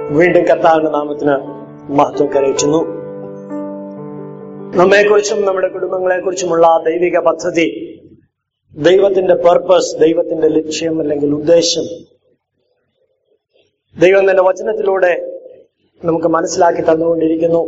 വീണ്ടും കർത്താവിന്റെ നാമത്തിന് മഹത്വം കരയറ്റുന്നു നമ്മെക്കുറിച്ചും നമ്മുടെ കുടുംബങ്ങളെക്കുറിച്ചുമുള്ള ദൈവിക പദ്ധതി ദൈവത്തിന്റെ പർപ്പസ് ദൈവത്തിന്റെ ലക്ഷ്യം അല്ലെങ്കിൽ ഉദ്ദേശം ദൈവം തന്റെ വചനത്തിലൂടെ നമുക്ക് മനസ്സിലാക്കി തന്നുകൊണ്ടിരിക്കുന്നു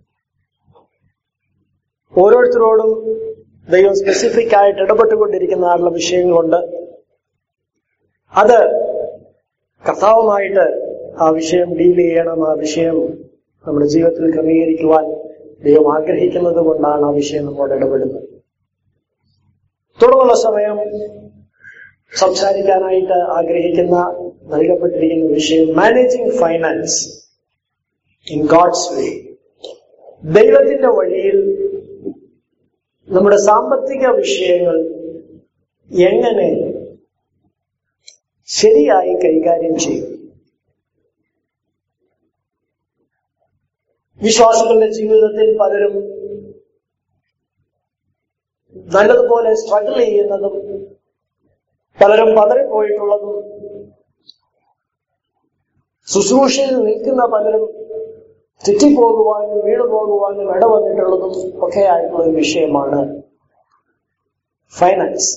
ഓരോരുത്തരോടും ദൈവം സ്പെസിഫിക് ആയിട്ട് ഇടപെട്ടുകൊണ്ടിരിക്കുന്നതായിട്ടുള്ള വിഷയങ്ങളുണ്ട് അത് കർത്താവുമായിട്ട് ആ വിഷയം ഡീൽ ചെയ്യണം ആ വിഷയം നമ്മുടെ ജീവിതത്തിൽ ക്രമീകരിക്കുവാൻ ദൈവം ആഗ്രഹിക്കുന്നത് കൊണ്ടാണ് ആ വിഷയം നമ്മോട് ഇടപെടുന്നത് തുടർന്നുള്ള സമയം സംസാരിക്കാനായിട്ട് ആഗ്രഹിക്കുന്ന നൽകപ്പെട്ടിരിക്കുന്ന വിഷയം managing finance in God's way ദൈവത്തിന്റെ വഴിയിൽ നമ്മുടെ സാമ്പത്തിക വിഷയങ്ങൾ എങ്ങനെ ശരിയായി കൈകാര്യം ചെയ്യും വിശ്വാസികളുടെ ജീവിതത്തിൽ പലരും നല്ലതുപോലെ സ്ട്രഗിൾ ചെയ്യുന്നതും പലരും പതറിപ്പോയിട്ടുള്ളതും ശുശ്രൂഷയിൽ നിൽക്കുന്ന പലരും തെറ്റിപ്പോകുവാനും വീണു പോകുവാനും ഇടവന്നിട്ടുള്ളതും ഒക്കെ ആയിട്ടുള്ള ഒരു വിഷയമാണ് ഫൈനാൻസ്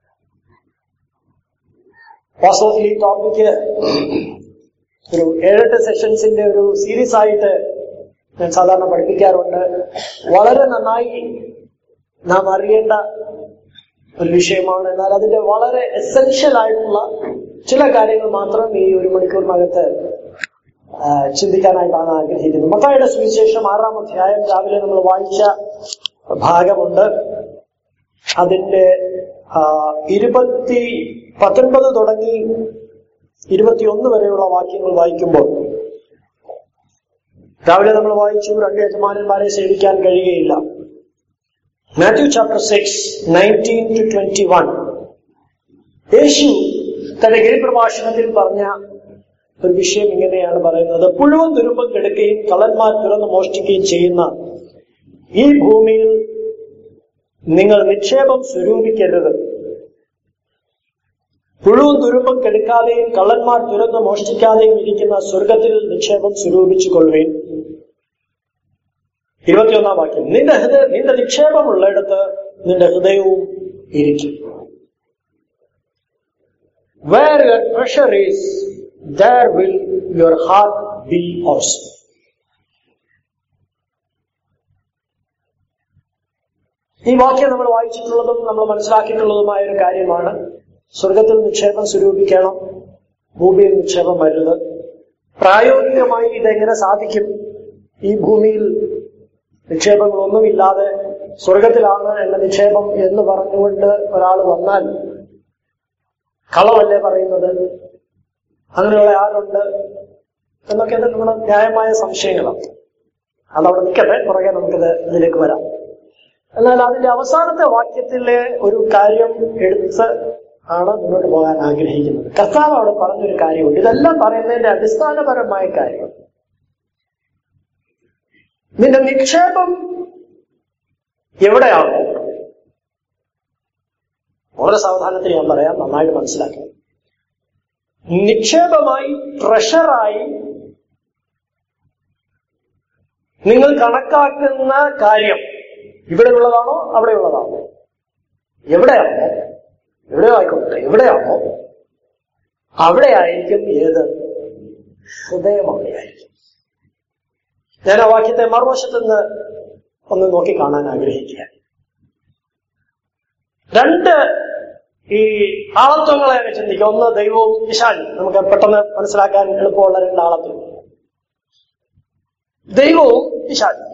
വാസ്തവത്തിൽ ഈ ടോപ്പിക്ക് ഒരു ഏഴെട്ട് സെഷൻസിന്റെ ഒരു സീരീസ് ആയിട്ട് ഞാൻ സാധാരണ പഠിപ്പിക്കാറുണ്ട് വളരെ നന്നായി നാം അറിയേണ്ട ഒരു വിഷയമാണ് എന്നാൽ അതിന്റെ വളരെ എസെൻഷ്യൽ ആയിട്ടുള്ള ചില കാര്യങ്ങൾ മാത്രം ഈ ഒരു മണിക്കൂറിനകത്ത് ആ, ചിന്തിക്കാനായിട്ടാണ് ആഗ്രഹിക്കുന്നത് മത്തായുടെ സുവിശേഷം ആറാം അധ്യായം രാവിലെ നമ്മൾ വായിച്ച ഭാഗമുണ്ട് അതിന്റെ ആ, ഇരുപത്തി പത്തൊൻപത് തുടങ്ങി ഇരുപത്തിയൊന്ന് വരെയുള്ള വാക്യങ്ങൾ വായിക്കുമ്പോൾ രാവിലെ നമ്മൾ വായിച്ചു രണ്ട് യജമാനന്മാരെ സേവിക്കാൻ കഴിയുകയില്ല Matthew chapter six nineteen to twenty one യേശു തന്റെ ഗിരിപ്രഭാഷണത്തിൽ പറഞ്ഞ ഒരു വിഷയം ഇങ്ങനെയാണ് പറയുന്നത് പുഴുവും തുരുമ്പും കെടുക്കുകയും കള്ളന്മാർ തുറന്ന് മോഷ്ടിക്കുകയും ചെയ്യുന്ന ഈ ഭൂമിയിൽ നിങ്ങൾ നിക്ഷേപം സ്വരൂപിക്കരുത് പുഴുവും തുരുമ്പും കെടുക്കാതെയും കള്ളന്മാർ തുറന്ന് മോഷ്ടിക്കാതെയും ഇരിക്കുന്ന സ്വർഗത്തിൽ നിക്ഷേപം സ്വരൂപിച്ചു കൊള്ളുകയും ഇരുപത്തിയൊന്നാം വാക്യം നിന്റെ ഹൃദയ നിന്റെ നിക്ഷേപമുള്ളിടത്ത് നിന്റെ ഹൃദയവും ഇരിക്കും where your treasure is there will your heart be also ഈ വാക്യം നമ്മൾ വായിച്ചിട്ടുള്ളതും നമ്മൾ മനസ്സിലാക്കിയിട്ടുള്ളതുമായ ഒരു കാര്യമാണ് സ്വർഗത്തിൽ നിക്ഷേപം സ്വരൂപിക്കണം ഭൂമിയിൽ നിക്ഷേപം വരുന്നത് പ്രായോഗികമായി ഇതെങ്ങനെ സാധിക്കും ഈ ഭൂമിയിൽ നിക്ഷേപങ്ങളൊന്നുമില്ലാതെ സ്വർഗത്തിലാണ് എന്റെ നിക്ഷേപം എന്ന് പറഞ്ഞുകൊണ്ട് ഒരാൾ വന്നാൽ കളവല്ലേ പറയുന്നത് അങ്ങനെയുള്ള ആരുണ്ട് എന്നൊക്കെ ഇത് നമ്മുടെ ന്യായമായ സംശയങ്ങളാണ് അതവിടെ നിൽക്കട്ടെ പുറകെ നമുക്കിത് ഇതിലേക്ക് വരാം എന്നാൽ അതിന്റെ അവസാനത്തെ വാക്യത്തിലെ ഒരു കാര്യം എടുത്ത് ആണ് മുന്നോട്ട് പോകാൻ ആഗ്രഹിക്കുന്നത് കർത്താവ് അവിടെ പറഞ്ഞൊരു കാര്യമുണ്ട് ഇതെല്ലാം പറയുന്നതിന്റെ അടിസ്ഥാനപരമായ കാര്യം നിന്റെ നിക്ഷേപം എവിടെയാണോ വളരെ സാവധാനത്തിൽ ഞാൻ പറയാം നന്നായിട്ട് മനസ്സിലാക്കി നിക്ഷേപമായി ട്രഷറായി നിങ്ങൾ കണക്കാക്കുന്ന കാര്യം ഇവിടെയുള്ളതാണോ അവിടെയുള്ളതാണോ എവിടെയാണോ എവിടെയോ ആയിക്കോട്ടെ എവിടെയാണോ അവിടെ ആയിരിക്കും ഏത് ഹൃദയം അവിടെയായിരിക്കും ഞാൻ ആ വാക്യത്തെ മറുവശത്ത് നിന്ന് ഒന്ന് നോക്കി കാണാൻ ആഗ്രഹിക്കുക രണ്ട് ഈ ആളത്വങ്ങളെ അങ്ങ് ചിന്തിക്കുക ഒന്ന് ദൈവവും വിശാലും നമുക്ക് പെട്ടെന്ന് മനസ്സിലാക്കാൻ എളുപ്പമുള്ള രണ്ട് ആളത്വം ദൈവവും വിശാലും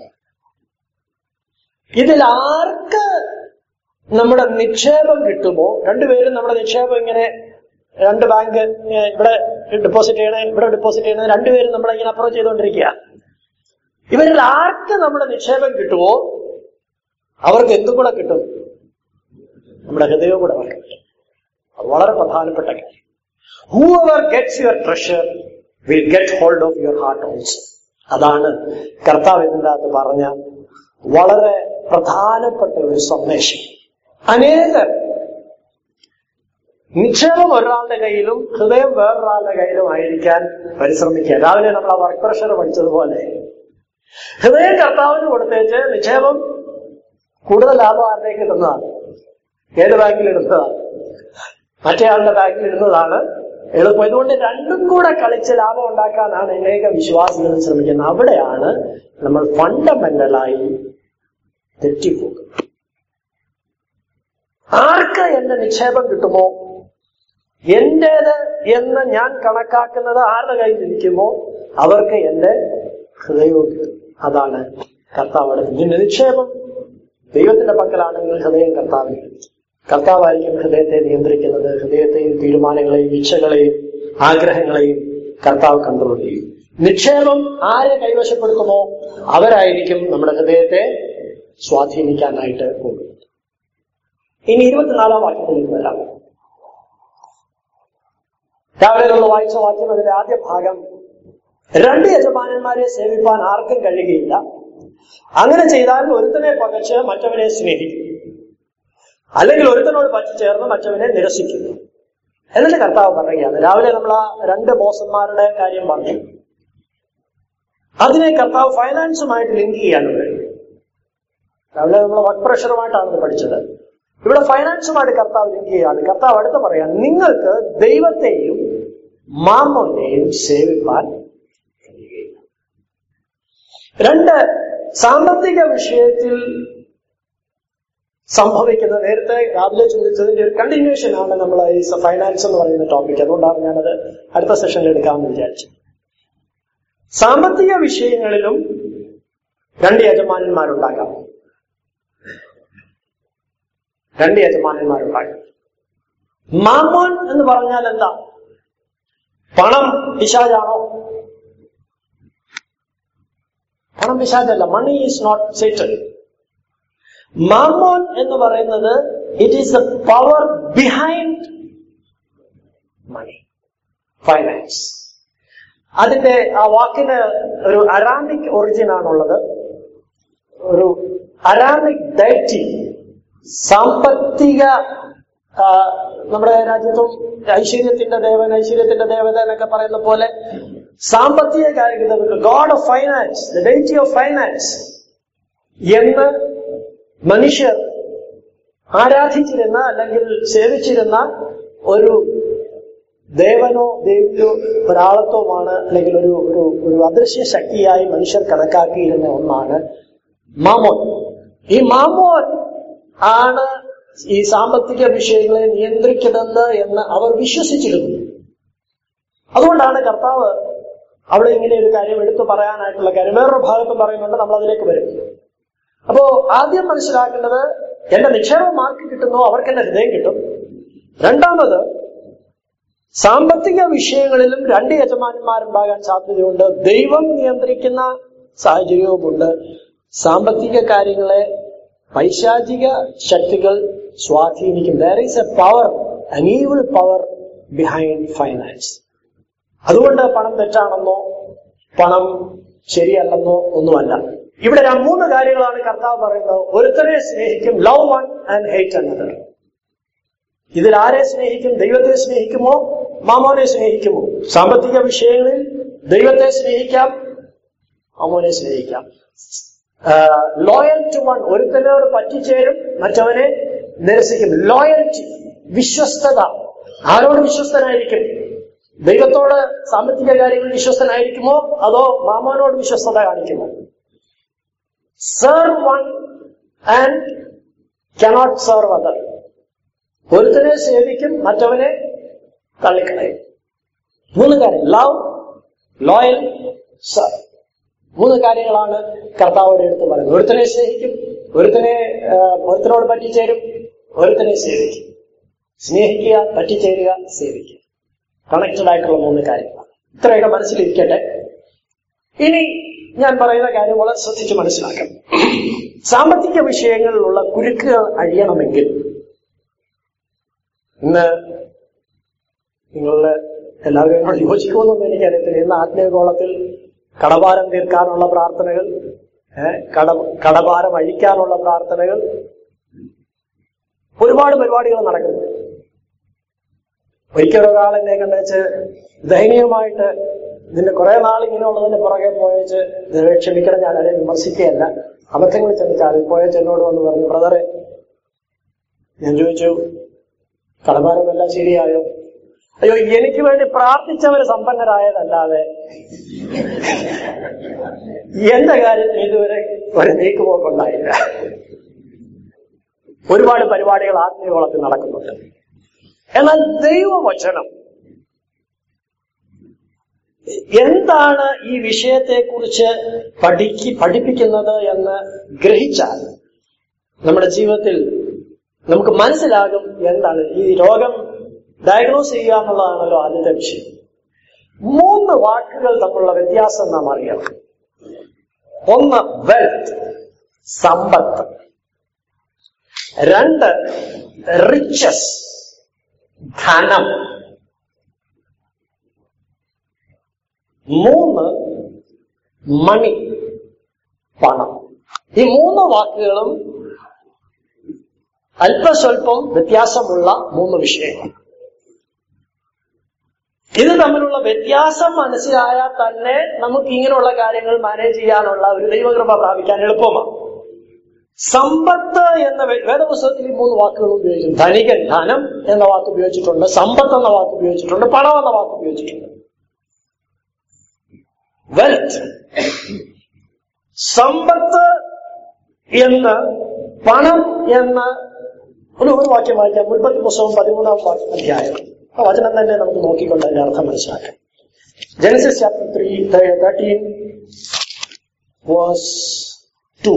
ഇതിൽ ആർക്ക് നമ്മുടെ നിക്ഷേപം കിട്ടുമോ രണ്ടുപേരും നമ്മുടെ നിക്ഷേപം ഇങ്ങനെ രണ്ട് ബാങ്ക് ഏഹ്, ഇവിടെ ഡെപ്പോസിറ്റ് ചെയ്യണേ ഇവിടെ ഡെപ്പോസിറ്റ് ചെയ്യണേ രണ്ടുപേരും നമ്മളെ ഇങ്ങനെ അപ്രോച്ച് ചെയ്തുകൊണ്ടിരിക്കുക ഇവരിൽ ആർക്ക് നമ്മുടെ നിക്ഷേപം കിട്ടുമോ അവർക്ക് എന്തും കൂടെ കിട്ടും നമ്മുടെ ഹൃദയവും കൂടെ അവർക്ക് കിട്ടും അത് വളരെ പ്രധാനപ്പെട്ട കാര്യം whoever gets your treasure will get hold of your heart also അതാണ് കർത്താവ് ഇതിൻ്റെ അകത്ത് പറഞ്ഞ വളരെ പ്രധാനപ്പെട്ട ഒരു സന്ദേശം അനേകർ നിക്ഷേപം ഒരാളുടെ കയ്യിലും ഹൃദയം വേറൊരാളുടെ കയ്യിലും ആയിരിക്കാൻ പരിശ്രമിക്കുക രാവിലെ നമ്മൾ ആ വർക്ക് പ്രഷർ പഠിച്ചതുപോലെ ഹൃദയം കർത്താവിന് കൊടുത്തേച്ച് നിക്ഷേപം കൂടുതൽ ലാഭം ആരുടേക്ക് ഇടുന്നതാണ് ഏത് ബാങ്കിൽ ഇടുന്നതാണ് മറ്റേ ആളുടെ ബാങ്കിൽ ഇടുന്നതാണ് എളുപ്പം ഇതുകൊണ്ട് രണ്ടും കൂടെ കളിച്ച് ലാഭം ഉണ്ടാക്കാനാണ് അനേക വിശ്വാസികൾ ശ്രമിക്കുന്നത് അവിടെയാണ് നമ്മൾ ഫണ്ടമെന്റലായി തെറ്റിപ്പോകുന്നത് ആർക്ക് എന്റെ നിക്ഷേപം കിട്ടുമോ എന്റേത് എന്ന് ഞാൻ കണക്കാക്കുന്നത് ആരുടെ കയ്യിൽ ഇരിക്കുമോ അവർക്ക് എന്റെ ഹൃദയവും കിട്ടും അതാണ് കർത്താവ് നിന്റെ നിക്ഷേപം ദൈവത്തിന്റെ പക്കലാണെങ്കിൽ ഹൃദയം കർത്താവിന് കർത്താവായിരിക്കും ഹൃദയത്തെ നിയന്ത്രിക്കുന്നത് ഹൃദയത്തെയും തീരുമാനങ്ങളെയും ഇച്ഛകളെയും ആഗ്രഹങ്ങളെയും കർത്താവ് കൺട്രോൾ ചെയ്യും നിക്ഷേപം ആരെ കൈവശപ്പെടുത്തുമോ അവരായിരിക്കും നമ്മുടെ ഹൃദയത്തെ സ്വാധീനിക്കാനായിട്ട് പോകുന്നത് ഇനി ഇരുപത്തിനാലാം വാക്യത്തിലേക്ക് വരാം രാവിലെ നമ്മൾ വായിച്ച വാക്യം അതിന്റെ ആദ്യ ഭാഗം രണ്ട് യജമാനന്മാരെ സേവിപ്പാൻ ആർക്കും കഴിയുകയില്ല അങ്ങനെ ചെയ്താൽ ഒരുത്തനെ പകച്ച് മറ്റവനെ സ്നേഹിക്കും അല്ലെങ്കിൽ ഒരുത്തനോട് പറ്റിച്ചേർന്ന് മറ്റവനെ നിരസിക്കുന്നു എന്നിട്ട് കർത്താവ് പറയുകയാണ് രാവിലെ നമ്മൾ ആ രണ്ട് ബോസന്മാരുടെ കാര്യം പറഞ്ഞു അതിനെ കർത്താവ് ഫൈനാൻസുമായിട്ട് ലിങ്ക് ചെയ്യാനും കഴിയും രാവിലെ നമ്മൾ വർക്ക് പ്രഷറുമായിട്ടാണ് ഇത് പഠിച്ചത് ഇവിടെ ഫൈനാൻസുമായിട്ട് കർത്താവ് ലിങ്ക് ചെയ്യാണ് കർത്താവ് അടുത്ത് പറയാം നിങ്ങൾക്ക് ദൈവത്തെയും മാമോനെയും സേവിപ്പാൻ കഴിയുകയില്ല രണ്ട് സാമ്പത്തിക വിഷയത്തിൽ സംഭവിക്കുന്ന നേരത്തെ രാവിലെ ചിന്തിച്ചതിന്റെ ഒരു കണ്ടിന്യൂഷൻ ആണ് നമ്മൾ ഈ ഫൈനാൻസ് എന്ന് പറയുന്ന ടോപ്പിക് അതുകൊണ്ടാണ് ഞാനത് അടുത്ത സെഷനിൽ എടുക്കാമെന്ന് വിചാരിച്ചത് സാമ്പത്തിക വിഷയങ്ങളിലും രണ്ട് യജമാനന്മാരുണ്ടാകാം രണ്ട് യജമാനന്മാരുണ്ടാകാം മാമോൻ എന്ന് പറഞ്ഞാൽ എന്താ പണം പിശാജാണോ പണം പിശാചല്ല money is not Satan mammon എന്ന് പറയുന്നത് it is the power behind money finance അതിന്റെ ആ വാക്കിന് ഒരു അരാമിക് ഒറിജിൻ ആണുള്ളത് ഒരു അരാമിക് ഡയറ്റി സാമ്പത്തിക ആ, നമ്മുടെ രാജ്യത്തും ഐശ്വര്യത്തിന്റെ ദേവൻ ഐശ്വര്യത്തിന്റെ ദേവത എന്നൊക്കെ പറയുന്ന പോലെ സാമ്പത്തിക കാര്യങ്ങൾ God of finance the deity of finance എന്ന് മനുഷ്യർ ആരാധിച്ചിരുന്ന അല്ലെങ്കിൽ സേവിച്ചിരുന്ന ഒരു ദേവനോ ദേവിയോ ഒരാളത്വമാണ് അല്ലെങ്കിൽ ഒരു ഒരു ഒരു അദൃശ്യ ശക്തിയായി മനുഷ്യർ കണക്കാക്കിയിരുന്ന ഒന്നാണ് മാമോൻ ഈ മാമോൻ ആണ് ഈ സാമ്പത്തിക വിഷയങ്ങളെ നിയന്ത്രിക്കുന്നത് എന്ന് അവർ വിശ്വസിച്ചിരുന്നു അതുകൊണ്ടാണ് കർത്താവ് അവിടെ ഇങ്ങനെ ഒരു കാര്യം എടുത്തു പറയാനായിട്ടുള്ള കാര്യം വേറൊരു ഭാഗത്തും പറയുന്നുണ്ട് നമ്മൾ അതിലേക്ക് വരും അപ്പോ ആദ്യം മനസ്സിലാക്കേണ്ടത് എന്റെ നിക്ഷേപം ആർക്ക് കിട്ടുന്നോ അവർക്ക് എന്റെ ഹൃദയം കിട്ടും രണ്ടാമത് സാമ്പത്തിക വിഷയങ്ങളിലും രണ്ട് യജമാനന്മാരുണ്ടാകാൻ സാധ്യതയുണ്ട് ദൈവം നിയന്ത്രിക്കുന്ന സാഹചര്യവുമുണ്ട് സാമ്പത്തിക കാര്യങ്ങളെ പൈശാചിക ശക്തികൾ സ്വാധീനിക്കും there is a power an evil power behind finance അതുകൊണ്ട് പണം തെറ്റാണെന്നോ പണം ശരിയല്ലെന്നോ ഒന്നുമല്ല ഇവിടെ ര- മൂന്ന് കാര്യങ്ങളാണ് കർത്താവ് പറയുന്നത് ഒരുത്തനെ സ്നേഹിക്കും love one and hate another ഇതിൽ ആരെ സ്നേഹിക്കും ദൈവത്തെ സ്നേഹിക്കുമോ മാമോനെ സ്നേഹിക്കുമോ സാമ്പത്തിക വിഷയങ്ങളിൽ ദൈവത്തെ സ്നേഹിക്കാം മാമോനെ സ്നേഹിക്കാം ലോയൽ ടു വൺ ഒരുത്തനോട് പറ്റിച്ചേരും മറ്റവനെ നിരസിക്കും ലോയൽറ്റി വിശ്വസ്തത ആരോട് വിശ്വസ്തനായിരിക്കും ദൈവത്തോട് സാമ്പത്തിക കാര്യങ്ങളിൽ വിശ്വസ്തനായിരിക്കുമോ അതോ മാമോനോട് വിശ്വസ്തത കാണിക്കുമോ serve one and cannot serve other ഒരുത്തനെ സേവിക്കും മറ്റവനെ തള്ളിക്കളയും മൂന്ന് കാര്യം ലവ് ലോയൽ സർ മൂന്ന് കാര്യങ്ങളാണ് കർത്താവോട് എടുത്ത് പറയുന്നത് ഒരുത്തനെ സ്നേഹിക്കും ഒരുത്തനെ ആ, ഒരുത്തനോട് പറ്റിച്ചേരും ഒരുത്തനെ സേവിക്കും സ്നേഹിക്കുക പറ്റിച്ചേരുക സേവിക്കുക കണക്റ്റഡ് ആയിട്ടുള്ള മൂന്ന് കാര്യങ്ങളാണ് ഇത്രയൊക്കെ മനസ്സിലിരിക്കട്ടെ ഇനി ഞാൻ പറയുന്ന കാര്യം വളരെ ശ്രദ്ധിച്ച് മനസ്സിലാക്കണം സാമ്പത്തിക വിഷയങ്ങളിലുള്ള കുരുക്കുകൾ അഴിയണമെങ്കിൽ ഇന്ന് നിങ്ങളുടെ എല്ലാവരും എന്നോട് യോജിക്കുമെന്നൊന്നും എനിക്കറിയത്തില്ല ഇന്ന് ആത്മീയഗോളത്തിൽ കടഭാരം തീർക്കാനുള്ള പ്രാർത്ഥനകൾ ഏഹ്, കട കടഭാരം അഴിക്കാനുള്ള പ്രാർത്ഥനകൾ ഒരുപാട് പരിപാടികൾ നടക്കുന്നു ഒരിക്കൽ ഒരാൾ എന്നെ കണ്ടേച്ച് ദയനീയമായിട്ട് നിന്റെ കുറെ നാൾ ഇങ്ങനെയുള്ളതിന്റെ പുറകെ പോയേച്ച് ദയവേ ക്ഷമിക്കണം ഞാൻ അതിനെ വിമർശിക്കുകയല്ല അബദ്ധങ്ങൾ ചെന്നിട്ടാൽ പോയേച്ച് എന്നോട് വന്ന് പറഞ്ഞു ബ്രദറെ ഞാൻ ചോദിച്ചു കടഭാരമെല്ലാം ശരിയായോ അയ്യോ എനിക്ക് വേണ്ടി പ്രാർത്ഥിച്ചവര് സമ്പന്നരായതല്ലാതെ എന്റെ കാര്യത്തിൽ ഇതുവരെ ഒരു നീക്കുപോക്കുണ്ടായില്ല ഒരുപാട് പരിപാടികൾ ആത്മീയവളത്തിൽ നടക്കുന്നുണ്ട് എന്നാൽ ദൈവവചനം എന്താണ് ഈ വിഷയത്തെക്കുറിച്ച് പഠിക്ക് പഠിപ്പിക്കുന്നത് എന്ന് ഗ്രഹിച്ചാൽ നമ്മുടെ ജീവിതത്തിൽ നമുക്ക് മനസ്സിലാകും എന്താണ് ഈ രോഗം ഡയഗ്നോസ് ചെയ്യുക എന്നുള്ളതാണല്ലോ ആദ്യത്തെ വിഷയം മൂന്ന് വാക്കുകൾ തമ്മിലുള്ള വ്യത്യാസം നാം അറിയണം ഒന്ന് വെൽത്ത് സമ്പത്ത് രണ്ട് റിച്ചസ് ധനം മൂന്ന് മണി പണം ഈ മൂന്ന് വാക്കുകളും അല്പസ്വല്പം വ്യത്യാസമുള്ള മൂന്ന് വിഷയങ്ങൾ ഇത് തമ്മിലുള്ള വ്യത്യാസം മനസ്സിലായാൽ തന്നെ നമുക്ക് ഇങ്ങനെയുള്ള കാര്യങ്ങൾ മാനേജ് ചെയ്യാനുള്ള ഒരു ദൈവകൃപ പ്രാപിക്കാൻ എളുപ്പമാണ് സമ്പത്ത് എന്ന വേ- വേദപുസ്തകത്തിൽ ഈ മൂന്ന് വാക്കുകൾ ഉപയോഗിച്ചു ധനികൻ ധനം എന്ന വാക്ക് ഉപയോഗിച്ചിട്ടുണ്ട് സമ്പത്ത് എന്ന വാക്ക് ഉപയോഗിച്ചിട്ടുണ്ട് പണം എന്ന വാക്ക് ഉപയോഗിച്ചിട്ടുണ്ട് വെൽത്ത് സമ്പത്ത് എന്ന് പണം എന്ന ഒരു ഒരു വാക്യം വായിക്കാം ഉൽപ്പത്തി പുസ്തകം പതിമൂന്നാം വാക്യം അധ്യായം ആ വചനം തന്നെ നമുക്ക് നോക്കിക്കൊണ്ട് അതിന്റെ അർത്ഥം മനസ്സിലാക്കാം Genesis chapter three thirteen was to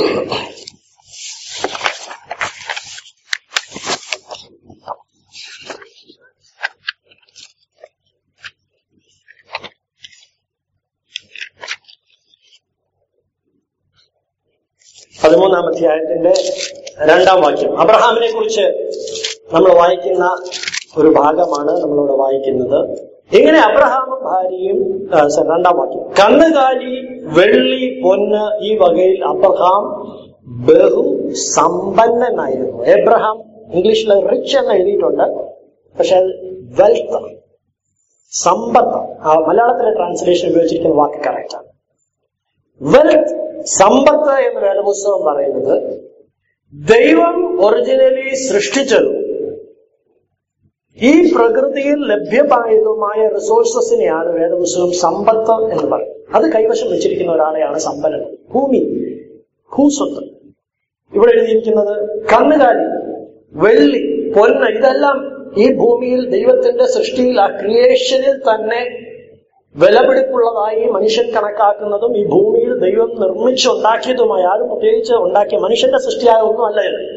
പതിമൂന്നാം അധ്യായത്തിന്റെ രണ്ടാം വാക്യം അബ്രഹാമിനെ കുറിച്ച് നമ്മൾ വായിക്കുന്ന ഒരു ഭാഗമാണ് നമ്മളിവിടെ വായിക്കുന്നത് ഇങ്ങനെ അബ്രഹാമും ഭാര്യയും ആ, sorry, രണ്ടാം വാക്യം കന്നുകാലി വെള്ളി പൊന്ന് ഈ വകയിൽ അബ്രഹാം ബഹു സമ്പന്നനായിരുന്നു എബ്രഹാം ഇംഗ്ലീഷിൽ റിച്ച് എന്ന് എഴുതിയിട്ടുണ്ട് പക്ഷെ വെൽത്ത് സമ്പത്ത് ആ മലയാളത്തിലെ ട്രാൻസ്ലേഷൻ ഉപയോഗിച്ചിരിക്കുന്ന വാക്ക് കറക്റ്റ് ആണ് വെൽത്ത് സമ്പത്ത് എന്ന് വേദപുസ്തകം പറയുന്നത് ദൈവം ഒറിജിനലി സൃഷ്ടിച്ചതും ഈ പ്രകൃതിയിൽ ലഭ്യമായതുമായ റിസോഴ്സസിനെയാണ് വേദപുസ്തകം സമ്പത്ത് എന്ന് പറയുന്നത് അത് കൈവശം വെച്ചിരിക്കുന്ന ഒരാളെയാണ് സമ്പന്നൻ ഭൂമി ഭൂസ്വത്ത് ഇവിടെ എഴുതിയിരിക്കുന്നത് കന്നുകാലി വെള്ളി പൊന്ന് ഇതെല്ലാം ഈ ഭൂമിയിൽ ദൈവത്തിന്റെ സൃഷ്ടിയിൽ ആ ക്രിയേഷനിൽ തന്നെ വിലപിടിപ്പുള്ളതായി മനുഷ്യൻ കണക്കാക്കുന്നതും ഈ ഭൂമിയിൽ ദൈവം നിർമ്മിച്ചുണ്ടാക്കിയതുമായ ആരും പ്രത്യേകിച്ച് ഉണ്ടാക്കിയ മനുഷ്യന്റെ സൃഷ്ടിയായ ഒന്നും അല്ല ഇത്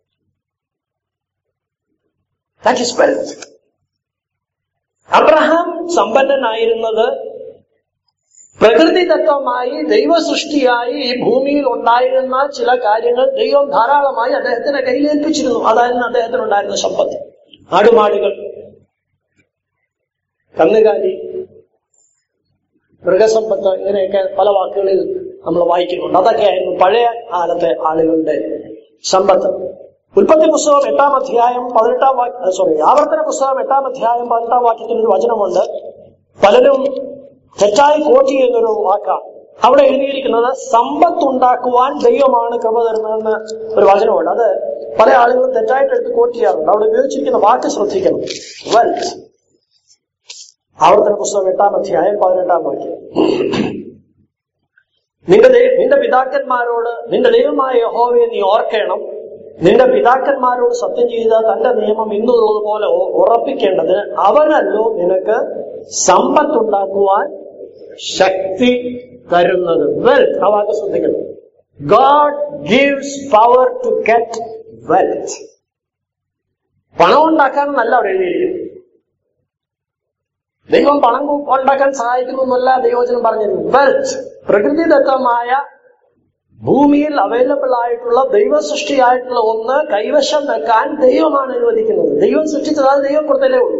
ദാറ്റ് ഇസ് വെൽത്ത് അബ്രഹാം സമ്പന്നനായിരുന്നത് പ്രകൃതിദത്തമായി ദൈവസൃഷ്ടിയായി ഈ ഭൂമിയിൽ ഉണ്ടായിരുന്ന ചില കാര്യങ്ങൾ ദൈവം ധാരാളമായി അദ്ദേഹത്തിന്റെ കയ്യിലേൽപ്പിച്ചിരുന്നു അതായിരുന്നു അദ്ദേഹത്തിനുണ്ടായിരുന്ന സമ്പത്ത് ആടുമാടുകൾ കന്നുകാലി മൃഗസമ്പത്ത് ഇങ്ങനെയൊക്കെ പല വാക്കുകളിൽ നമ്മൾ വായിക്കുന്നുണ്ട് അതൊക്കെയായിരുന്നു പഴയ കാലത്തെ ആളുകളുടെ സമ്പത്ത് ഉൽപ്പത്തി പുസ്തകം എട്ടാം അധ്യായം പതിനെട്ടാം വാക്യ സോറി ആവർത്തന പുസ്തകം എട്ടാം അധ്യായം പതിനെട്ടാം വാക്യത്തിൽ ഒരു വചനമുണ്ട് പലരും തെറ്റായി കോട്ട് ചെയ്യുന്നൊരു വാക്കാണ് അവിടെ എഴുതിയിരിക്കുന്നത് സമ്പത്ത് ഉണ്ടാക്കുവാൻ ദൈവമാണ് കൃപ തരുന്നതെന്ന് ഒരു വചനമുണ്ട് അത് പല ആളുകളും തെറ്റായിട്ട് എടുത്ത് കോട്ട് ചെയ്യാറുണ്ട് അവിടെ ഉപയോഗിച്ചിരിക്കുന്ന വാക്ക് ശ്രദ്ധിക്കണം വെൽത്ത് ആവർത്തന പുസ്തകം എട്ടാം അധ്യായം പതിനെട്ടാം വാക്യം നിന്റെ ദൈ- നിന്റെ പിതാക്കന്മാരോട് നിന്റെ ദൈവമായ യഹോവയെ നീ ഓർക്കണം നിന്റെ പിതാക്കന്മാരോട് സത്യം ചെയ്ത തന്റെ നിയമം ഇന്നുള്ളത് പോലെ ഉ- ഉറപ്പിക്കേണ്ടതിന് അവനല്ലോ നിനക്ക് സമ്പത്തുണ്ടാക്കുവാൻ ശക്തി തരുന്നത് വെൽത്ത് ആ വാക്ക് ശ്രദ്ധിക്കണം God gives power to get wealth പണം ഉണ്ടാക്കാനെന്നല്ല അവിടെ എഴുതിയിരിക്കുന്നത് ദൈവം പണം കു- ഉണ്ടാക്കാൻ സഹായിക്കുന്നു എന്നല്ല ദൈവവചനം പറഞ്ഞിരുന്നു വെൽത്ത് പ്രകൃതിദത്തമായ ഭൂമിയിൽ അവൈലബിൾ ആയിട്ടുള്ള ദൈവ സൃഷ്ടിയായിട്ടുള്ള ഒന്ന് കൈവശം വെക്കാൻ ദൈവമാണ് അനുവദിക്കുന്നത് ദൈവം സൃഷ്ടിച്ചത് അത് ദൈവം കൊടുത്തല്ലേ ഉള്ളൂ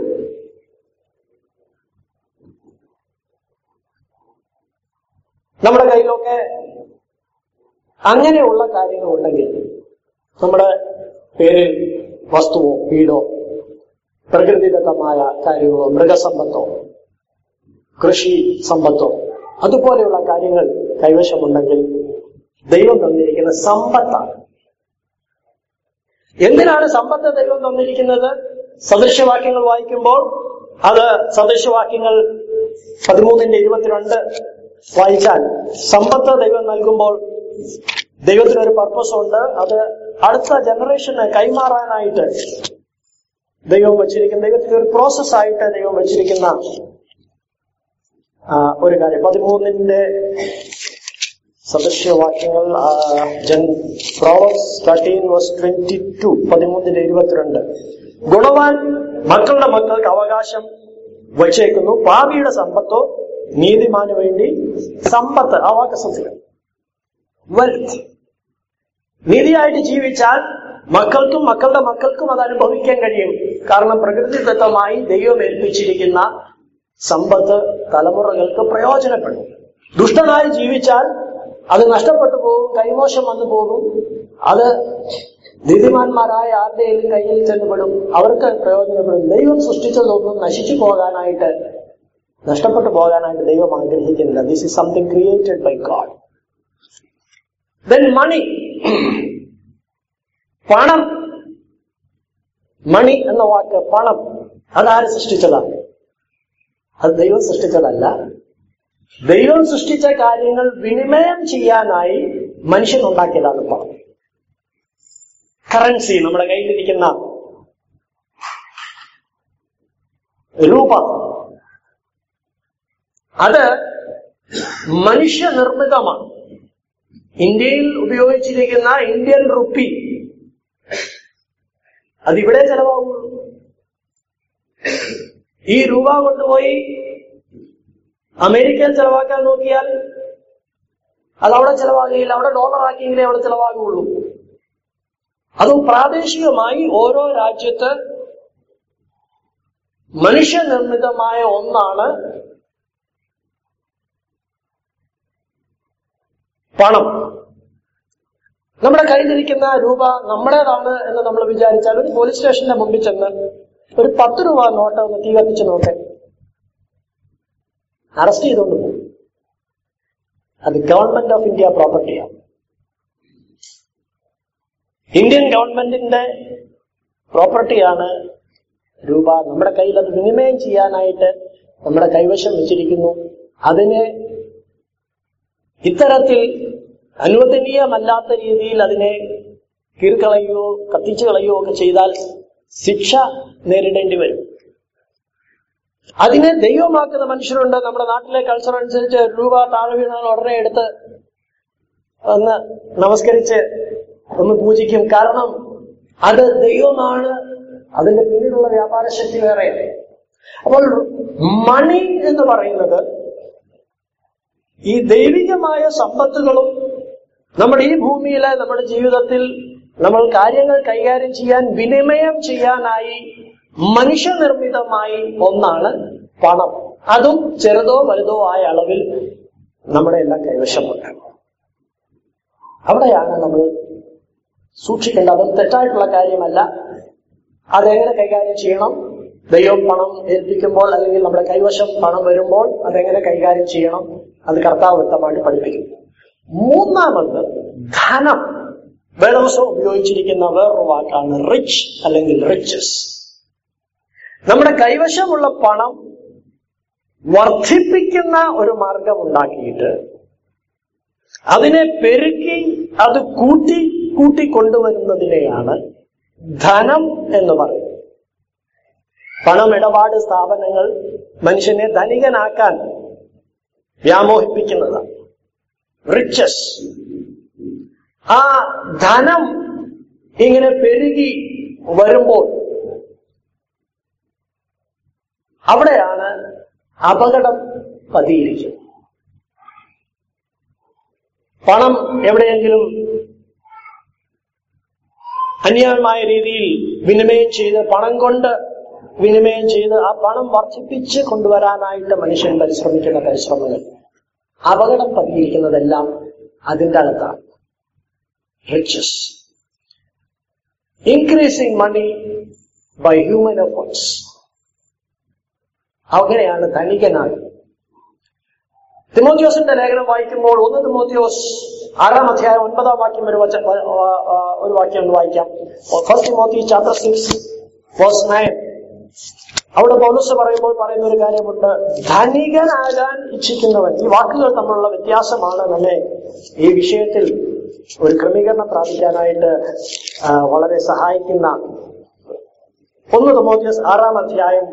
നമ്മുടെ കയ്യിലൊക്കെ അങ്ങനെയുള്ള കാര്യങ്ങൾ ഉണ്ടെങ്കിൽ നമ്മുടെ പേരിൽ വസ്തുവോ വീടോ പ്രകൃതിദത്തമായ കാര്യങ്ങളോ മൃഗസമ്പത്തോ കൃഷി സമ്പത്തോ അതുപോലെയുള്ള കാര്യങ്ങൾ കൈവശമുണ്ടെങ്കിൽ ദൈവം തന്നിരിക്കുന്ന സമ്പത്താണ് എന്തിനാണ് സമ്പത്ത് ദൈവം തന്നിരിക്കുന്നത് സദൃശവാക്യങ്ങൾ വായിക്കുമ്പോൾ അത് സദൃശവാക്യങ്ങൾ പതിമൂന്നിന്റെ ഇരുപത്തിരണ്ട് വായിച്ചാൽ സമ്പത്ത് ദൈവം നൽകുമ്പോൾ ദൈവത്തിന് ഒരു പർപ്പസ് ഉണ്ട് അത് അടുത്ത ജനറേഷന് കൈമാറാനായിട്ട് ദൈവം വച്ചിരിക്കുന്ന ദൈവത്തിന്റെ ഒരു പ്രോസസ് ആയിട്ട് ദൈവം വച്ചിരിക്കുന്ന ആ, ഒരു കാര്യം പതിമൂന്നിന്റെ സദൃശ്യവാക്യങ്ങൾ ജൻ Proverbs thirteen verse twenty two പതിമൂന്നിന്റെ ഇരുപത്തിരണ്ട് ഗുണവാൻ മക്കളുടെ മക്കൾക്ക് അവകാശം വച്ചേക്കുന്നു പാപിയുടെ സമ്പത്തോ നീതിമാന് വേണ്ടി സമ്പത്ത് ആ വാക്ക് ശ്രദ്ധിക്കണം വെൽത്ത് നീതിയായിട്ട് ജീവിച്ചാൽ മക്കൾക്കും മക്കളുടെ മക്കൾക്കും അത് അനുഭവിക്കാൻ കഴിയും കാരണം പ്രകൃതിദത്തമായി ദൈവം ഏൽപ്പിച്ചിരിക്കുന്ന സമ്പത്ത് തലമുറകൾക്ക് പ്രയോജനപ്പെടും ദുഷ്ടനായി ജീവിച്ചാൽ അത് നഷ്ടപ്പെട്ടു പോകും കൈമോശം വന്നു പോകും അത് നീതിമാന്മാരായ ആരുടെയും കയ്യിൽ ചെന്നുപെടും അവർക്ക് പ്രയോജനപ്പെടും ദൈവം സൃഷ്ടിച്ചതൊന്നും നശിച്ചു പോകാനായിട്ട് നഷ്ടപ്പെട്ടു പോകാനായിട്ട് ദൈവം ആഗ്രഹിക്കുന്നില്ല this is something created by God then money പണം മണി എന്ന വാക്ക് പണം അതാര് സൃഷ്ടിച്ചതാണ് അത് ദൈവം സൃഷ്ടിച്ചതല്ല ദൈവം സൃഷ്ടിച്ച കാര്യങ്ങൾ വിനിമയം ചെയ്യാനായി മനുഷ്യൻ ഉണ്ടാക്കിയതാണ് പണം കറൻസി നമ്മുടെ കയ്യിലിരിക്കുന്ന രൂപ അത് മനുഷ്യനിർമ്മിതമാണ് ഇന്ത്യയിൽ ഉപയോഗിച്ചിരിക്കുന്ന ഇന്ത്യൻ റുപ്പി അതിവിടെ ചെലവാകുള്ളൂ ഈ രൂപ കൊണ്ടുപോയി അമേരിക്കയിൽ ചെലവാക്കാൻ നോക്കിയാൽ അത് അവിടെ ചെലവാകുകയില്ല അവിടെ ഡോളർ ആക്കിയെങ്കിലേ അവിടെ ചെലവാകുള്ളൂ അതും പ്രാദേശികമായി ഓരോ രാജ്യത്ത് മനുഷ്യനിർമ്മിതമായ ഒന്നാണ് പണം നമ്മുടെ കയ്യിലിരിക്കുന്ന രൂപ നമ്മുടേതാണ് എന്ന് നമ്മൾ വിചാരിച്ചാൽ ഒരു പോലീസ് സ്റ്റേഷന്റെ മുമ്പിൽ ചെന്ന് ഒരു പത്ത് രൂപ നോട്ട് ഒന്ന് തീ കത്തിച്ച് നോക്കെ അറസ്റ്റ് ചെയ്തുകൊണ്ട് പോകും അത് ഗവൺമെന്റ് ഓഫ് ഇന്ത്യ പ്രോപ്പർട്ടിയാണ് ഇന്ത്യൻ ഗവൺമെന്റിന്റെ പ്രോപ്പർട്ടിയാണ് രൂപ നമ്മുടെ കയ്യിൽ അത് വിനിമയം ചെയ്യാനായിട്ട് നമ്മുടെ കൈവശം വെച്ചിരിക്കുന്നു അതിനെ ഇത്തരത്തിൽ അനുവദനീയമല്ലാത്ത രീതിയിൽ അതിനെ കീറിക്കളയുകയോ കത്തിച്ചു കളയുകയോ ഒക്കെ ചെയ്താൽ ശിക്ഷ നേരിടേണ്ടി വരും അതിനെ ദൈവമാക്കുന്ന മനുഷ്യരുണ്ട് നമ്മുടെ നാട്ടിലെ കൾച്ചർ അനുസരിച്ച് ഒരു രൂപ താഴെ വീണാൽ ഉടനെ എടുത്ത് ഒന്ന് നമസ്കരിച്ച് ഒന്ന് പൂജിക്കും കാരണം അത് ദൈവമാണ് അതിന്റെ പിന്നിലുള്ള വ്യാപാര ശക്തി വേറെയാണ് അപ്പോൾ മണി എന്ന് പറയുന്നത് ഈ ദൈവികമായ സമ്പത്തുകളും നമ്മുടെ ഈ ഭൂമിയിലെ നമ്മുടെ ജീവിതത്തിൽ നമ്മൾ കാര്യങ്ങൾ കൈകാര്യം ചെയ്യാൻ വിനിമയം ചെയ്യാനായി മനുഷ്യനിർമ്മിതമായി ഒന്നാണ് പണം അതും ചെറുതോ വലുതോ ആയ അളവിൽ നമ്മുടെ എല്ലാം കൈവശമുണ്ട് അവിടെയാണ് നമ്മൾ സൂക്ഷിക്കേണ്ടത് അതും തെറ്റായിട്ടുള്ള കാര്യമല്ല അതെങ്ങനെ കൈകാര്യം ചെയ്യണം ദൈവം പണം ഏൽപ്പിക്കുമ്പോൾ അല്ലെങ്കിൽ നമ്മുടെ കൈവശം പണം വരുമ്പോൾ അതെങ്ങനെ കൈകാര്യം ചെയ്യണം അത് കർത്താവ് വ്യക്തമായിട്ട് പഠിപ്പിക്കും മൂന്നാമത് ധനം വേദവസം ഉപയോഗിച്ചിരിക്കുന്ന വേറൊരു വാക്കാണ് റിച്ച് അല്ലെങ്കിൽ റിച്ചസ് നമ്മുടെ കൈവശമുള്ള പണം വർദ്ധിപ്പിക്കുന്ന ഒരു മാർഗം ഉണ്ടാക്കിയിട്ട് അതിനെ പെരുക്കി അത് കൂട്ടി കൂട്ടി കൊണ്ടുവരുന്നതിനെയാണ് ധനം എന്ന് പറയുന്നത് പണമിടപാട് സ്ഥാപനങ്ങൾ മനുഷ്യനെ ധനികനാക്കാൻ വ്യാമോഹിപ്പിക്കുന്നതാണ് റിച്ചസ് ആ ധനം ഇങ്ങനെ പെരുകി വരുമ്പോൾ അവിടെയാണ് അപകടം പതിയിരിക്കുന്നത് പണം എവിടെയെങ്കിലും അന്യായമായ രീതിയിൽ വിനിമയം ചെയ്ത് പണം കൊണ്ട് വിനിമയം ചെയ്ത് ആ പണം വർദ്ധിപ്പിച്ച് കൊണ്ടുവരാനായിട്ട് മനുഷ്യൻ പരിശ്രമിക്കുന്ന പരിശ്രമങ്ങൾ അപകടം പതിയിരിക്കുന്നതെല്ലാം അതിന്റെ അകത്താണ് riches increasing money by human efforts അങ്ങനെയാണ് ധനികനാകുന്നത് തിമോത്യോസിന്റെ ലേഖനം വായിക്കുമ്പോൾ ഒന്ന് തിമോത്യോസ് ആറാം അധ്യായം ഒൻപതാം വാക്യം ഒരു വച വ- വ- ആ, ഒരു വാക്യം ഒന്ന് വായിക്കാം first Timothy chapter six verse nine അവിടെ പൗലസ് പറയുമ്പോൾ പറയുന്ന ഒരു കാര്യമുണ്ട് ധനികനാകാൻ ഇച്ഛിക്കുന്നവൻ ഈ വാക്കുകൾ തമ്മിലുള്ള വ്യത്യാസമാണ് നമ്മെ ഈ വിഷയത്തിൽ ഒരു ക്രമീകരണം പ്രാപിക്കാനായിട്ട് ആ, വളരെ സഹായിക്കുന്ന ഒന്ന് തിമോത്തിയസ് ആറാം അധ്യായം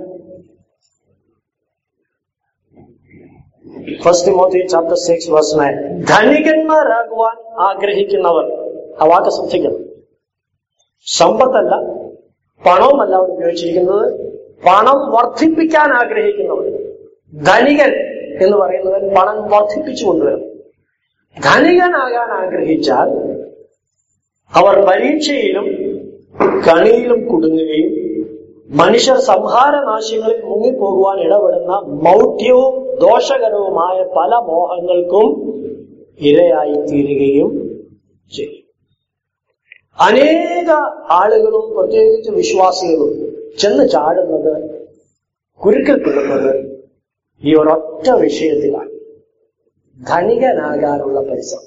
first Timothy chapter six verse nine ധനികന്മാരാകുവാൻ ആഗ്രഹിക്കുന്നവർ ആ വാക്ക് ശ്രദ്ധിക്കണം സമ്പത്തല്ല പണവുമല്ല അവിടെ ഉപയോഗിച്ചിരിക്കുന്നത് പണം വർദ്ധിപ്പിക്കാൻ ആഗ്രഹിക്കുന്നവർ ധനികൻ എന്ന് പറയുന്നവൻ പണം വർദ്ധിപ്പിച്ചു കൊണ്ടുവരും ധനികനാകാൻ ആഗ്രഹിച്ചാൽ അവർ പരീക്ഷയിലും കണിയിലും കുടുങ്ങുകയും മനുഷ്യർ സംഹാരനാശങ്ങളിൽ മുങ്ങിപ്പോകുവാൻ ഇടപെടുന്ന മൗഢ്യവും ദോഷകരവുമായ പല മോഹങ്ങൾക്കും ഇരയായി തീരുകയും ചെയ്യും അനേക ആളുകളും പ്രത്യേകിച്ച് വിശ്വാസികളും ചെന്ന് ചാടുന്നത് കുരുക്കൽപ്പെടുന്നത് ഈ ഒരൊറ്റ വിഷയത്തിലാണ് ധനികനാകാനുള്ള പരിശ്രമം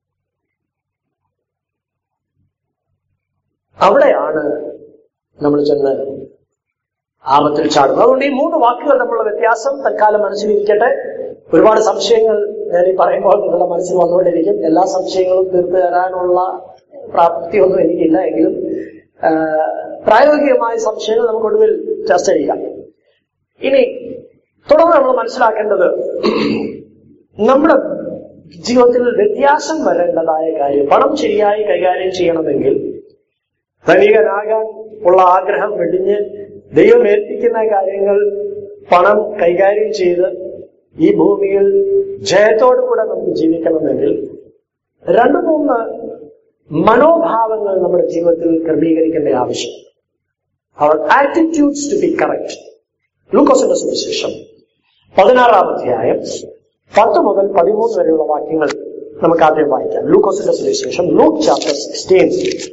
അവിടെയാണ് നമ്മൾ ചെന്ന് ആപത്തിൽ ചാടുന്നത് അതുകൊണ്ട് ഈ മൂന്ന് വാക്കുകൾ തമ്മിലുള്ള വ്യത്യാസം തൽക്കാലം മനസ്സിലിരിക്കട്ടെ ഒരുപാട് സംശയങ്ങൾ ഞാൻ ഈ പറയുമ്പോൾ നിങ്ങളുടെ മനസ്സിൽ വന്നുകൊണ്ടിരിക്കും എല്ലാ സംശയങ്ങളും തീർത്തു തരാനുള്ള പ്രാപ്തിയൊന്നും എനിക്കില്ല എങ്കിലും ആ, പ്രായോഗികമായ സംശയങ്ങൾ നമുക്ക് ഒടുവിൽ ചർച്ച ചെയ്യാം ഇനി തുടർന്ന് നമ്മൾ മനസ്സിലാക്കേണ്ടത് നമ്മുടെ ജീവിതത്തിൽ വ്യത്യാസം വരേണ്ടതായ കാര്യം പണം ശരിയായി കൈകാര്യം ചെയ്യണമെങ്കിൽ ധനികനാകാൻ ഉള്ള ആഗ്രഹം വെടിഞ്ഞ് ദൈവം ഏൽപ്പിക്കുന്ന കാര്യങ്ങൾ പണം കൈകാര്യം ചെയ്ത് ഈ ഭൂമിയിൽ ജയത്തോടുകൂടെ നമുക്ക് ജീവിക്കണമെങ്കിൽ രണ്ട് മൂന്ന് മനോഭാവങ്ങൾ നമ്മുടെ ജീവിതത്തിൽ ക്രമീകരിക്കേണ്ട ആവശ്യം our attitudes to be correct ലൂക്കോസിന്റെ സുവിശേഷം പതിനാറാം അധ്യായം പത്ത് മുതൽ പതിമൂന്ന് വരെയുള്ള വാക്യങ്ങൾ നമുക്ക് ആദ്യം വായിക്കാം ലൂക്കോസിന്റെ സുവിശേഷം ലൂക്ക് ചാപ്റ്റർ സിക്സ്റ്റീൻ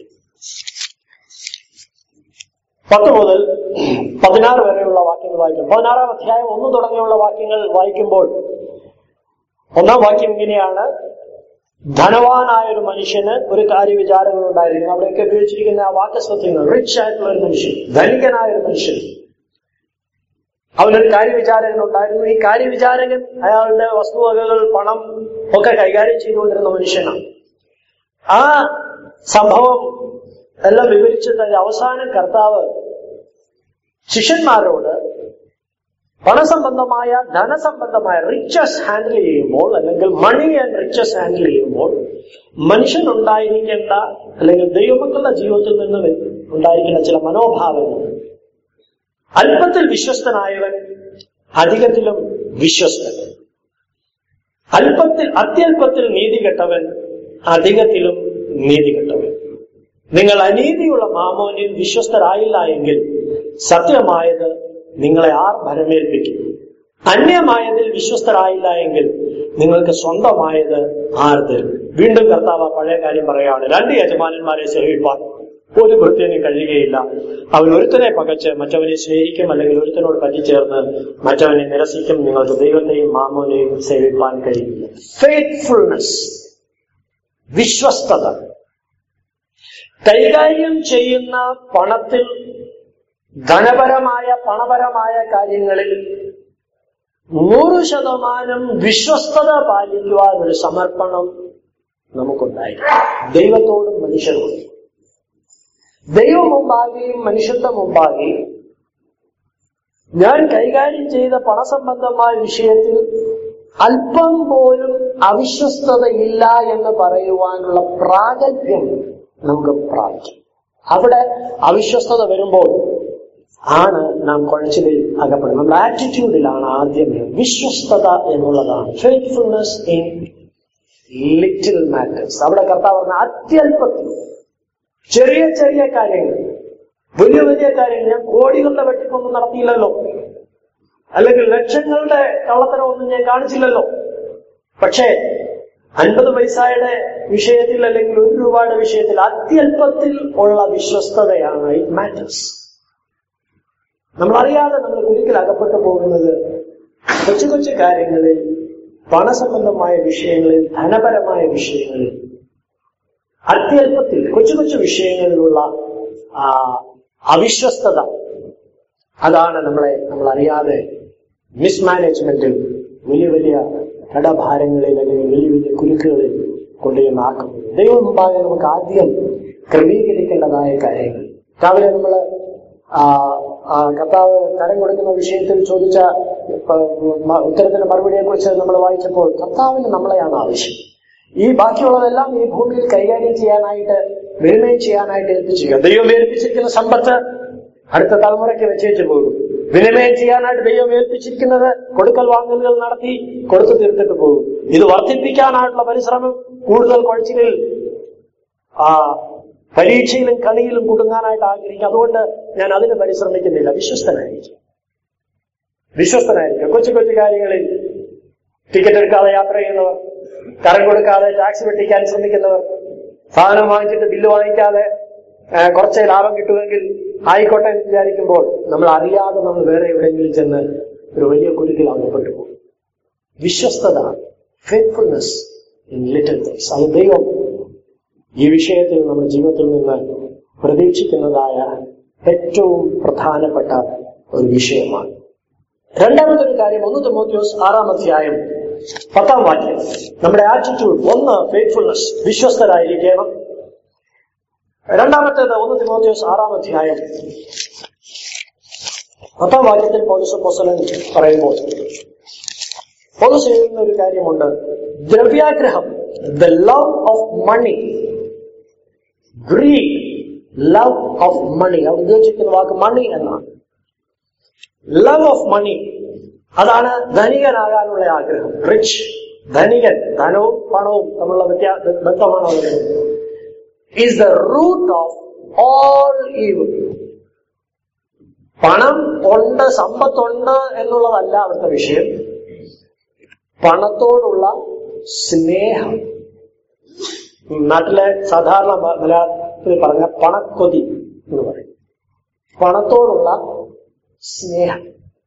പത്ത് മുതൽ പതിനാറ് വരെയുള്ള വാക്യങ്ങൾ വായിക്കും പതിനാറാം അധ്യായം ഒന്ന് തുടങ്ങിയുള്ള വാക്യങ്ങൾ വായിക്കുമ്പോൾ ഒന്നാം വാക്യം ഇങ്ങനെയാണ് ധനവാനായ ഒരു മനുഷ്യന് ഒരു കാര്യവിചാരങ്ങൾ ഉണ്ടായിരിക്കും അവിടെയൊക്കെ ഉപയോഗിച്ചിരിക്കുന്ന ആ വാക്ക് ശ്രദ്ധിക്കുന്നത് റിച്ച് ആയിട്ടുള്ള ഒരു മനുഷ്യൻ ധനികനായ ഒരു മനുഷ്യൻ അവനൊരു കാര്യവിചാരകൻ ഉണ്ടായിരുന്നു ഈ കാര്യവിചാരകൻ അയാളുടെ വസ്തുവകകൾ പണം ഒക്കെ കൈകാര്യം ചെയ്തുകൊണ്ടിരുന്ന മനുഷ്യനാണ് ആ സംഭവം എല്ലാം വിവരിച്ചിട്ട് അതിന്റെ അവസാനം കർത്താവ് ശിഷ്യന്മാരോട് പണസംബന്ധമായ ധനസംബന്ധമായ റിച്ചസ് ഹാൻഡിൽ ചെയ്യുമ്പോൾ അല്ലെങ്കിൽ മണി ആൻഡ് റിച്ചസ് ഹാൻഡിൽ ചെയ്യുമ്പോൾ മനുഷ്യൻ ഉണ്ടായിരിക്കേണ്ട അല്ലെങ്കിൽ ദൈവമക്കളുടെ ജീവിതത്തിൽ നിന്ന് ഉണ്ടായിരിക്കേണ്ട ചില മനോഭാവങ്ങൾ അല്പത്തിൽ വിശ്വസ്തനായവൻ അധികത്തിലും വിശ്വസ്തൻ അല്പത്തിൽ അത്യല്പത്തിൽ നീതി കെട്ടവൻ അധികത്തിലും നീതി കെട്ടവൻ നിങ്ങൾ അനീതിയുള്ള മാമോനിൽ വിശ്വസ്തരായില്ല എങ്കിൽ സത്യമായത് നിങ്ങളെ ആർ ഭരമേൽപ്പിക്കും അന്യമായതിൽ വിശ്വസ്തരായില്ല എങ്കിൽ നിങ്ങൾക്ക് സ്വന്തമായത് ആർ തരും വീണ്ടും കർത്താവ് ആ പഴയ കാര്യം പറയുകയാണ് രണ്ട് യജമാനന്മാരെ സേവിപ്പാൻ ഒരു ഭൃത്യനും കഴിയുകയില്ല അവൻ ഒരുത്തനെ പകച്ച് മറ്റവനെ സ്നേഹിക്കും അല്ലെങ്കിൽ ഒരുത്തനോട് പറ്റിച്ചേർന്ന് മറ്റവനെ നിരസിക്കും നിങ്ങൾക്ക് ദൈവത്തെയും മാമോനെയും സേവിപ്പാൻ കഴിയില്ല ഫെയ്ത്ത്ഫുൾനെസ് വിശ്വസ്തത കൈകാര്യം ചെയ്യുന്ന പണത്തിൽ ധനപരമായ പണപരമായ കാര്യങ്ങളിൽ നൂറ് ശതമാനം വിശ്വസ്തത പാലിക്കുവാൻ ഒരു സമർപ്പണം നമുക്കുണ്ടായിരിക്കും ദൈവത്തോടും മനുഷ്യരോടും ദൈവം മുമ്പാകെയും മനുഷ്യന്റെ മുമ്പാകെയും ഞാൻ കൈകാര്യം ചെയ്ത പണസംബന്ധമായ വിഷയത്തിൽ അല്പം പോലും അവിശ്വസ്തതയില്ല എന്ന് പറയുവാനുള്ള പ്രാഗൽഭ്യം നമുക്ക് പ്രാപിക്കും അവിടെ അവിശ്വസ്തത വരുമ്പോൾ ആണ് നാം കുഴച്ചിലിൽ അകപ്പെടുന്നത് നമ്മുടെ ആറ്റിറ്റ്യൂഡിലാണ് ആദ്യം വിശ്വസ്തത എന്നുള്ളതാണ് ഫെയ്ത്ത്ഫുൾനെസ് ഇൻ ലിറ്റിൽ മാറ്റേഴ്സ് അവിടെ കർത്താവ് പറഞ്ഞ അത്യല്പത്തിൽ ചെറിയ ചെറിയ കാര്യങ്ങൾ വലിയ വലിയ കാര്യങ്ങൾ ഞാൻ കോടികളുടെ വെട്ടിപ്പൊന്നും നടത്തിയില്ലല്ലോ അല്ലെങ്കിൽ ലക്ഷങ്ങളുടെ കള്ളത്തരമൊന്നും ഞാൻ കാണിച്ചില്ലല്ലോ പക്ഷേ അൻപത് പൈസയുടെ വിഷയത്തിൽ അല്ലെങ്കിൽ ഒരു രൂപയുടെ വിഷയത്തിൽ അത്യല്പത്തിൽ ഉള്ള വിശ്വസ്തതയാണ് ഇറ്റ് മാറ്റേഴ്സ് നമ്മൾ അറിയാതെ നമ്മൾ കുരുക്കിൽ അകപ്പെട്ടു പോകുന്നത് കൊച്ചു കൊച്ചു കാര്യങ്ങളിൽ പണസംബന്ധമായ വിഷയങ്ങളിൽ ധനപരമായ വിഷയങ്ങളിൽ അത്യല്പത്തിൽ കൊച്ചു കൊച്ചു വിഷയങ്ങളിലുള്ള ആ, അവിശ്വസ്തത അതാണ് നമ്മളെ നമ്മൾ അറിയാതെ മിസ്മാനേജ്മെന്റിൽ വലിയ വലിയ കടഭാരങ്ങളിൽ അല്ലെങ്കിൽ വലിയ വലിയ കുരുക്കുകളിൽ കൊണ്ടുപോയി നാക്കുന്നത് ദൈവം മുമ്പാകെ നമുക്ക് ആദ്യം ക്രമീകരിക്കേണ്ടതായ കാര്യങ്ങൾ രാവിലെ നമ്മള് ആ, ആ, കർത്താവ് കരം കൊടുക്കുന്ന വിഷയത്തിൽ ചോദിച്ച പ- മ- ഉത്തരത്തിന്റെ മറുപടിയെ കുറിച്ച് നമ്മൾ വായിച്ചപ്പോൾ കർത്താവിന് നമ്മളെയാണ് ആവശ്യം ഈ ബാക്കിയുള്ളതെല്ലാം ഈ ഭൂമിയിൽ കൈകാര്യം ചെയ്യാനായിട്ട് വിനിമയം ചെയ്യാനായിട്ട് ഏൽപ്പിച്ചിരിക്കുക ദൈവം ഏൽപ്പിച്ചിരിക്കുന്ന സമ്പത്ത് അടുത്ത തലമുറയ്ക്ക് വെച്ചേച്ച് പോകും വിനിമയം ചെയ്യാനായിട്ട് ദൈവം ഏൽപ്പിച്ചിരിക്കുന്നത് കൊടുക്കൽ വാങ്ങലുകൾ നടത്തി കൊടുത്തു തീർത്തിട്ട് പോകും ഇത് വർദ്ധിപ്പിക്കാനായിട്ടുള്ള പരിശ്രമം കൂടുതൽ കുഴച്ചിലിൽ ആ പരീക്ഷയിലും കണിയിലും കുടുങ്ങാനായിട്ട് ആഗ്രഹിക്കും അതുകൊണ്ട് ഞാൻ അതിന് പരിശ്രമിക്കുന്നില്ല വിശ്വസ്തനായിരിക്കും വിശ്വസ്തനായിരിക്കും കൊച്ചു കൊച്ചു കാര്യങ്ങളിൽ ടിക്കറ്റ് എടുക്കാതെ യാത്ര ചെയ്യുന്നവർ കരം കൊടുക്കാതെ ടാക്സ് വെട്ടിക്കാൻ ശ്രമിക്കുന്നവർ സാധനം വാങ്ങിച്ചിട്ട് ബില്ല് വാങ്ങിക്കാതെ ആ, കുറച്ച് ലാഭം കിട്ടുമെങ്കിൽ ആയിക്കോട്ടെ എന്ന് വിചാരിക്കുമ്പോൾ നമ്മൾ അറിയാതെ നമ്മൾ വേറെ എവിടെയെങ്കിലും ചെന്ന് ഒരു വലിയ കുരുക്കിൽ അകപ്പെട്ടു പോകും വിശ്വസ്തത ഫെയ്ത്ത്ഫുൾനെസ് ഇൻ ലിറ്റിൽ തിങ്സ് അത് ദൈവം ഈ വിഷയത്തിൽ നമ്മുടെ ജീവിതത്തിൽ നിന്ന് പ്രതീക്ഷിക്കുന്നതായ ഏറ്റവും പ്രധാനപ്പെട്ട ഒരു വിഷയമാണ് രണ്ടാമത്തെ ഒരു കാര്യം ഒന്ന് തിമോത്യോസ് ആറാം അധ്യായം പത്താം വാക്യം നമ്മുടെ ആറ്റിറ്റ്യൂഡ് ഒന്ന് ഫെയ്ത്ത്ഫുൾനെസ് വിശ്വസ്തരായിരിക്കണം രണ്ടാമത്തേത് ഒന്ന് തിമോത്യോസ് ആറാം അധ്യായം പത്താം വാക്യത്തിൽ പൗലസ് അപ്പോസ്തലൻ പറയുമ്പോൾ പൗലസ് എഴുതുന്ന ഒരു കാര്യമുണ്ട് ദ്രവ്യാഗ്രഹം the love of money greed love of money അവിടെ ഉപയോഗിച്ചിരിക്കുന്ന വാക്ക് മണി എന്നാണ് ലവ് ഓഫ് മണി അതാണ് ധനികനാകാനുള്ള ആഗ്രഹം റിച്ച് ധനികൻ ധനവും പണവും തമ്മിലുള്ള വ്യത്യാ ബന്ധമാണ് അവിടെ is the root of all evil പണം ഉണ്ട് സമ്പത്തുണ്ട് എന്നുള്ളതല്ല അവിടുത്തെ വിഷയം പണത്തോടുള്ള സ്നേഹം നാട്ടിലെ സാധാരണ മ- മലയാളത്തിൽ പറഞ്ഞ പണക്കൊതി എന്ന് പറയും പണത്തോടുള്ള സ്നേഹം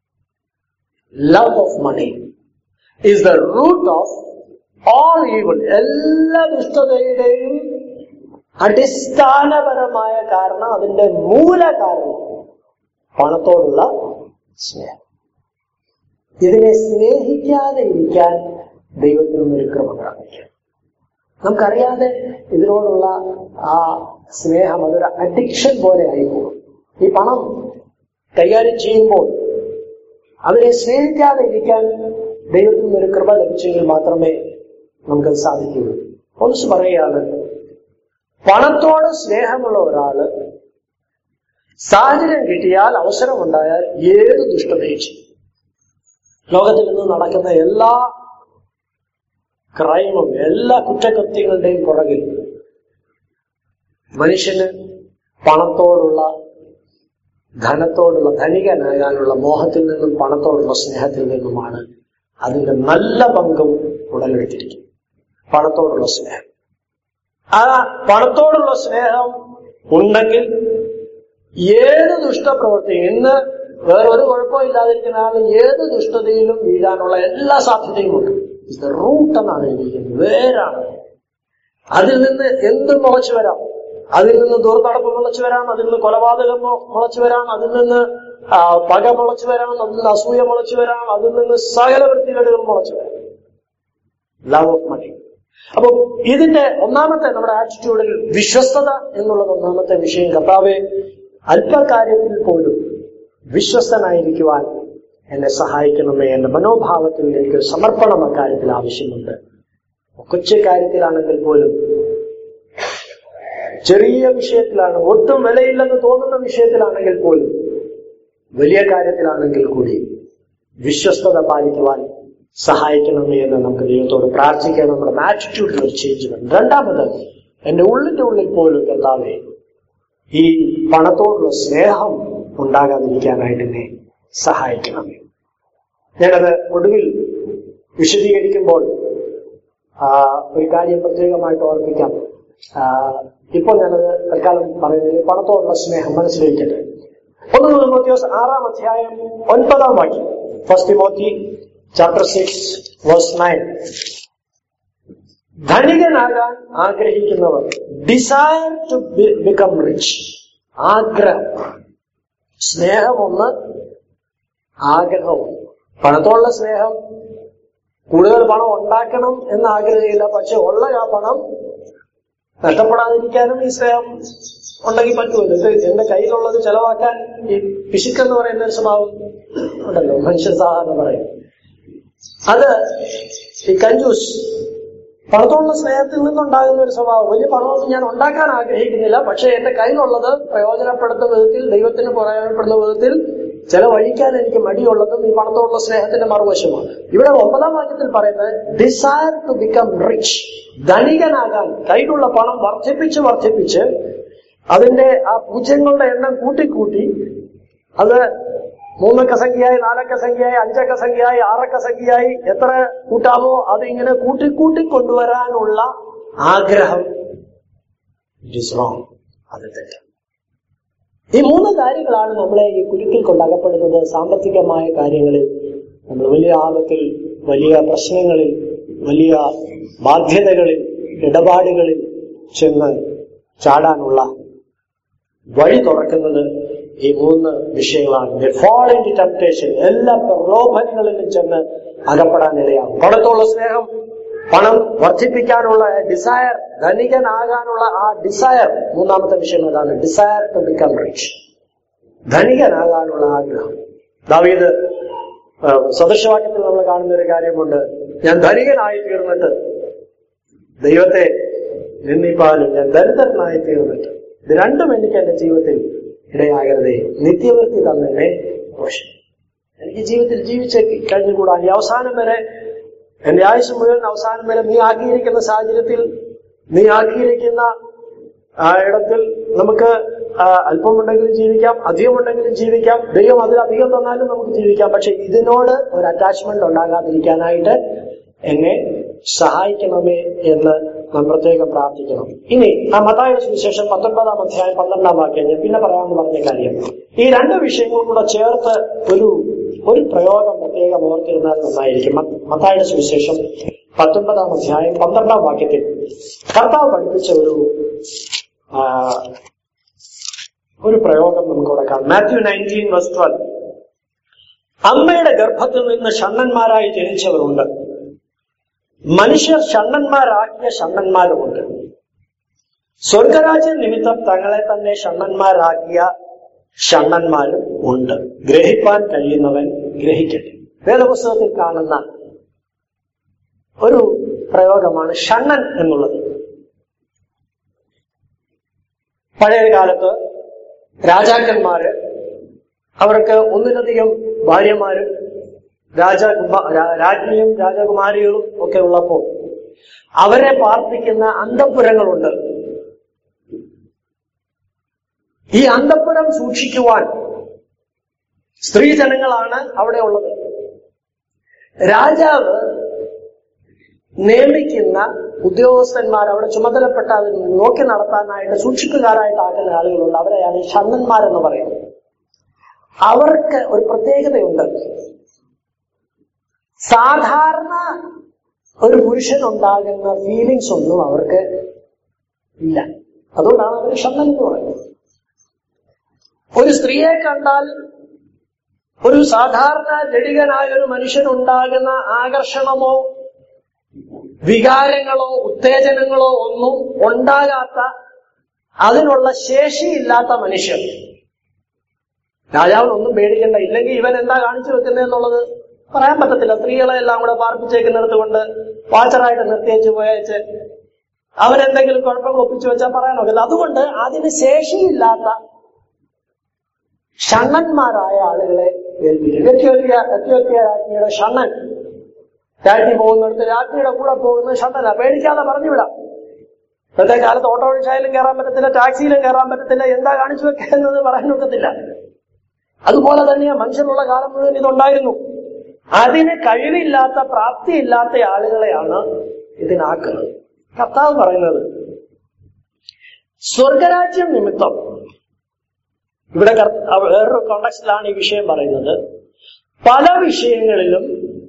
love of money is the root of all evil എല്ലാ ദുഷ്ടതയുടെയും അടിസ്ഥാനപരമായ കാരണം അതിന്റെ മൂല കാരണം പണത്തോടുള്ള സ്നേഹം ഇതിനെ സ്നേഹിക്കാതെ ഇരിക്കാൻ ദൈവത്തിൽ നിന്നൊരു ക്രമം കാണിക്കാം നമുക്കറിയാതെ ഇതിനോടുള്ള ആ സ്നേഹം അതൊരു അഡിക്ഷൻ പോലെ ആയിപ്പോകും ഈ പണം കൈകാര്യം ചെയ്യുമ്പോൾ അതിനെ സ്നേഹിക്കാതെ ഇരിക്കാൻ ദൈവത്തിൽ നിന്നൊരു കൃപ ലഭിച്ചെങ്കിൽ മാത്രമേ നമുക്കത് സാധിക്കുകയുള്ളൂ പോലീസ് പറയുകയാണ് പണത്തോട് സ്നേഹമുള്ള ഒരാള് സാഹചര്യം കിട്ടിയാൽ അവസരമുണ്ടായാൽ ഏത് ദുഷ്ടതയും ചെയ്യും ലോകത്തിൽ നിന്ന് നടക്കുന്ന എല്ലാ ക്രൈമും എല്ലാ കുറ്റകൃത്യങ്ങളുടെയും പുറകിൽ മനുഷ്യന് പണത്തോടുള്ള ധനത്തോടുള്ള ധനികനാകാനുള്ള മോഹത്തിൽ നിന്നും പണത്തോടുള്ള സ്നേഹത്തിൽ നിന്നുമാണ് അതിന്റെ നല്ല പങ്കും ഉടലെടുത്തിരിക്കുന്നത് പണത്തോടുള്ള സ്നേഹം ആ പണത്തോടുള്ള സ്നേഹം ഉണ്ടെങ്കിൽ ഏത് ദുഷ്ടപ്രവൃത്തി ഇന്ന് വേറെ ഒരു കുഴപ്പമില്ലാതിരിക്കുന്ന ആൾ ഏത് ദുഷ്ടതയിലും വീഴാനുള്ള എല്ലാ സാധ്യതയും ഉണ്ട് ഇസ് ദ റൂട്ട് എന്നാണ് എഴുതിയിരിക്കുന്നത് വേരാണ് അതിൽ നിന്ന് എന്തും മുളച്ചു വരാം അതിൽ നിന്ന് ദുർനടപ്പ് മുളച്ചു വരാം അതിൽ നിന്ന് കൊലപാതകം മു- മുളച്ചു വരാം അതിൽ നിന്ന് ആ, പക മുളച്ചു വരാം അതിൽ നിന്ന് അസൂയ മുളച്ചു വരാം അതിൽ നിന്ന് സകല വൃത്തികേടുകൾ മുളച്ചു വരാം ലവ് ഓഫ് മണി അപ്പൊ ഇതിന്റെ ഒന്നാമത്തെ നമ്മുടെ ആറ്റിറ്റ്യൂഡിൽ വിശ്വസ്തത എന്നുള്ളത് ഒന്നാമത്തെ വിഷയം കർത്താവെ അല്പകാര്യത്തിൽ പോലും വിശ്വസ്തനായിരിക്കുവാൻ എന്നെ സഹായിക്കണമേ എന്റെ മനോഭാവത്തിൽ എനിക്ക് സമർപ്പണം അക്കാര്യത്തിൽ ആവശ്യമുണ്ട് കൊച്ചു കാര്യത്തിലാണെങ്കിൽ പോലും ചെറിയ വിഷയത്തിലാണ് ഒട്ടും വിലയില്ലെന്ന് തോന്നുന്ന വിഷയത്തിലാണെങ്കിൽ പോലും വലിയ കാര്യത്തിലാണെങ്കിൽ കൂടി വിശ്വസ്തത പാലിക്കുവാൻ സഹായിക്കണമേ എന്ന് നമുക്ക് ദൈവത്തോട് പ്രാർത്ഥിക്കാൻ നമ്മുടെ ആറ്റിറ്റ്യൂഡിൽ ഒരു ചേഞ്ച് വേണം രണ്ടാമത് എന്റെ ഉള്ളിന്റെ ഉള്ളിൽ പോലും കർത്താവേ ഈ പണത്തോടുള്ള സ്നേഹം ഉണ്ടാകാതിരിക്കാനായിട്ട് എന്നെ സഹായിക്കണമേ ഞാനത് ഒടുവിൽ വിശദീകരിക്കുമ്പോൾ ആ, ഒരു കാര്യം പ്രത്യേകമായിട്ട് ഓർമ്മിക്കാം ആ, ഇപ്പോൾ ഞാനത് തൽക്കാലം പറയുന്നതിൽ പണത്തോടുള്ള സ്നേഹം മനസ്സിലാക്കട്ടെ ഒന്ന് ഒന്ന് തിമോത്തിയോസ് ആറാം അധ്യായം ഒൻപതാം വാക്യം first Timothy chapter six verse nine ധനികനാകാൻ ആഗ്രഹിക്കുന്നവർ ഡിസയർ ടു ബിക്കം റിച്ച് ആഗ്രഹം സ്നേഹമൊന്ന് ആഗ്രഹവും പണത്തോടുള്ള സ്നേഹം കൂടുതൽ പണം ഉണ്ടാക്കണം എന്ന് ആഗ്രഹമില്ല പക്ഷെ ഉള്ള ആ പണം നഷ്ടപ്പെടാതിരിക്കാനും ഈ സ്നേഹം ഉണ്ടെങ്കിൽ പറ്റുമല്ലോ ഇത് എന്റെ കയ്യിലുള്ളത് ചെലവാക്കാൻ ഈ പിശുക്കെന്ന് പറയുന്ന ഒരു സ്വഭാവം ഉണ്ടല്ലോ മനുഷ്യർ സാധാരണ പറയും അത് ഈ കഞ്ചൂസ് പണത്തോടുള്ള സ്നേഹത്തിൽ നിന്നുണ്ടാകുന്ന ഒരു സ്വഭാവം വലിയ പണമൊന്നും ഞാൻ ഉണ്ടാക്കാൻ ആഗ്രഹിക്കുന്നില്ല പക്ഷെ എന്റെ കയ്യിലുള്ളത് പ്രയോജനപ്പെടുന്ന വിധത്തിൽ ദൈവത്തിന് പ്രയോജനപ്പെടുന്ന വിധത്തിൽ ചെലവഴിക്കാൻ എനിക്ക് മടിയുള്ളതും ഈ പണത്തോടുള്ള സ്നേഹത്തിന്റെ മറുവശമാണ് ഇവിടെ ഒമ്പതാം വാക്യത്തിൽ പറയുന്നത് ഡിസയർ ടു ബിക്കം റിച്ച് ധനികനാകാൻ കയ്യിലുള്ള പണം വർദ്ധിപ്പിച്ച് വർദ്ധിപ്പിച്ച് അതിന്റെ ആ പൂജ്യങ്ങളുടെ എണ്ണം കൂട്ടിക്കൂട്ടി അത് മൂന്നക്ക സംഖ്യയായി നാലക്ക സംഖ്യയായി അഞ്ചക്ക സംഖ്യയായി ആറക്ക സംഖ്യയായി എത്ര കൂട്ടാമോ അത് ഇങ്ങനെ കൂട്ടിക്കൂട്ടി കൊണ്ടുവരാനുള്ള ആഗ്രഹം ഇറ്റ് ഇസ് റോങ് അത് തെറ്റ് ഈ മൂന്ന് കാര്യങ്ങളാണ് നമ്മളെ ഈ കുരുക്കിൽ കൊണ്ടകപ്പെടുന്നത് സാമ്പത്തികമായ കാര്യങ്ങളിൽ നമ്മൾ വലിയ ആപത്തിൽ വലിയ പ്രശ്നങ്ങളിൽ വലിയ ബാധ്യതകളിൽ ഇടപാടുകളിൽ ചെന്ന് ചാടാനുള്ള വഴി തുറക്കുന്നത് ഈ മൂന്ന് വിഷയങ്ങളാണ് ഫോൾ ഇൻ ടെംപ്ടേഷൻ എല്ലാ പ്രലോഭനങ്ങളിലും ചെന്ന് അകപ്പെടാൻ ഇടയാകും പണത്തോളം സ്നേഹം പണം വർദ്ധിപ്പിക്കാനുള്ള ഡിസയർ ധനികനാകാനുള്ള ആ ഡിസയർ മൂന്നാമത്തെ വിഷയം അതാണ് ഡിസയർ ടു ബിക്കം റിച്ച് ധനികനാകാനുള്ള ആഗ്രഹം ദാവീദ് ആ, സദൃശവാക്യത്തിൽ നമ്മൾ കാണുന്ന ഒരു കാര്യമുണ്ട് ഞാൻ ധനികനായി തീർന്നിട്ട് ദൈവത്തെ നിന്ദിപ്പാനും ഞാൻ ദരിദ്രനായി തീർന്നിട്ട് ഇത് രണ്ടും എനിക്ക് എന്റെ ജീവിതത്തിൽ ഇടയാകരുതേ നിത്യവൃത്തി തന്നെ ദോഷം എനിക്ക് ജീവിതത്തിൽ ജീവിച്ച് കഴിഞ്ഞുകൂടാൻ ഈ അവസാനം വരെ എന്റെ ആയുസ് മുഴുവൻ അവസാനം വരെ നീ ആക്കിയിരിക്കുന്ന സാഹചര്യത്തിൽ നീ ആക്കിയിരിക്കുന്ന ആ ഇടത്തിൽ നമുക്ക് ആ, അല്പമുണ്ടെങ്കിലും ജീവിക്കാം അധികമുണ്ടെങ്കിലും ജീവിക്കാം ദൈവം അതിലധികം തന്നാലും നമുക്ക് ജീവിക്കാം പക്ഷെ ഇതിനോട് ഒരു അറ്റാച്ച്മെന്റ് ഉണ്ടാകാതിരിക്കാനായിട്ട് എന്നെ സഹായിക്കണമേ എന്ന് നാം പ്രത്യേകം പ്രാർത്ഥിക്കണം ഇനി ആ മതായുടെ സുവിശേഷം പത്തൊൻപതാം അധ്യായം പന്ത്രണ്ടാം വാക്യം ഞാൻ പിന്നെ പറയാമെന്ന് പറഞ്ഞ കാര്യം ഈ രണ്ട് വിഷയങ്ങളും കൂടെ ചേർത്ത് ഒരു ഒരു പ്രയോഗം പ്രത്യേകം ഓർത്തിരുന്നാൽ നന്നായിരിക്കും മത്ത- മത്തായിയുടെ സുവിശേഷം പത്തൊൻപതാം അധ്യായം പന്ത്രണ്ടാം വാക്യത്തിൽ കർത്താവ് പഠിപ്പിച്ച ഒരു ആ, ഒരു പ്രയോഗം നമുക്കിവിടെ കാണാം മാത്യു നയൻറ്റീൻ വേഴ്സ് ട്വൽവ് അമ്മയുടെ ഗർഭത്തിൽ നിന്ന് ഷണ്ണന്മാരായി ജനിച്ചവരുണ്ട് മനുഷ്യർ ഷണ്ണന്മാരാക്കിയ ഷണ്ണന്മാരുമുണ്ട് സ്വർഗരാജ്യ നിമിത്തം തങ്ങളെ തന്നെ ഷണ്ണന്മാരാക്കിയ ഷണ്ണന്മാരും ഉണ്ട് ഗ്രഹിപ്പാൻ കഴിയുന്നവൻ ഗ്രഹിക്കട്ടെ വേദപുസ്തകത്തിൽ കാണുന്ന ഒരു പ്രയോഗമാണ് ഷണ്ണൻ എന്നുള്ളത് പഴയ കാലത്ത് രാജാക്കന്മാര് അവർക്ക് ഒന്നിലധികം ഭാര്യമാരും രാജകുമാ രാ- രാജ്ഞിയും രാജകുമാരികളും ഒക്കെ ഉള്ളപ്പോൾ അവരെ പാർപ്പിക്കുന്ന അന്തപുരങ്ങളുണ്ട് ഈ അന്തപുരം സൂക്ഷിക്കുവാൻ സ്ത്രീജനങ്ങളാണ് അവിടെ ഉള്ളത് രാജാവ് നിയമിക്കുന്ന ഉദ്യോഗസ്ഥന്മാർ അവിടെ ചുമതലപ്പെട്ട അത് നോക്കി നടത്താനായിട്ട് സൂക്ഷിപ്പുകാരായിട്ട് ആക്കുന്ന ആളുകളുണ്ട് അവരെയാണ് ഈ ഷണ്ണന്മാരെന്ന് പറയുന്നത് അവർക്ക് ഒരു പ്രത്യേകതയുണ്ട് സാധാരണ ഒരു പുരുഷൻ ഉണ്ടാകുന്ന ഫീലിങ്സ് ഒന്നും അവർക്ക് ഇല്ല അതുകൊണ്ടാണ് അവർ ഷണ്ണൻ എന്ന് പറയുന്നത് ഒരു സ്ത്രീയെ കണ്ടാൽ ഒരു സാധാരണ ജഡികനായ ഒരു മനുഷ്യൻ ഉണ്ടാകുന്ന ആകർഷണമോ വികാരങ്ങളോ ഉത്തേജനങ്ങളോ ഒന്നും ഉണ്ടാകാത്ത അതിനുള്ള ശേഷിയില്ലാത്ത മനുഷ്യൻ രാജാവിനൊന്നും പേടിക്കണ്ട ഇല്ലെങ്കിൽ ഇവൻ എന്താ കാണിച്ചു വെക്കുന്നതെന്നുള്ളത് പറയാൻ പറ്റത്തില്ല സ്ത്രീകളെ എല്ലാം കൂടെ പാർപ്പിച്ചേക്കുന്നിടത്ത് കൊണ്ട് വാച്ചറായിട്ട് നിർത്തിയേച്ച് പോയച്ച് അവരെന്തെങ്കിലും കുഴപ്പങ്ങൾ ഒപ്പിച്ചു വെച്ചാൽ പറയാനൊക്കില്ല അതുകൊണ്ട് അതിന് ശേഷിയില്ലാത്ത ഷണ്ണന്മാരായ ആളുകളെ ഏൽപ്പിക്കും എത്യോപ്യ എത്യോപ്യ രാജ്ഞിയുടെ ഷണ്ണൻ രാജ്ഞി പോകുന്നിടത്ത് രാജ്ഞിയുടെ കൂടെ പോകുന്നത് ഷണ്ണന പേടിക്കാതെ പറഞ്ഞുവിടാം ഇന്നത്തെ കാലത്ത് ഓട്ടോ റിക്ഷയിലും കയറാൻ പറ്റത്തില്ല ടാക്സിയിലും കയറാൻ പറ്റത്തില്ല എന്താ കാണിച്ചു വെക്കുന്നത് പറയാൻ ഒക്കത്തില്ല അതുപോലെ തന്നെയാ മനുഷ്യനുള്ള കാലം മുഴുവൻ ഇതുണ്ടായിരുന്നു അതിന് കഴിവില്ലാത്ത പ്രാപ്തിയില്ലാത്ത ആളുകളെയാണ് ഇതിനാക്കുന്നത് കർത്താവ് പറയുന്നത് സ്വർഗരാജ്യം നിമിത്തം ഇവിടെ കർത്ത- അവ- വേറൊരു കോണ്ടക്സ്റ്റിലാണ് ഈ വിഷയം പറയുന്നത് പല വിഷയങ്ങളിലും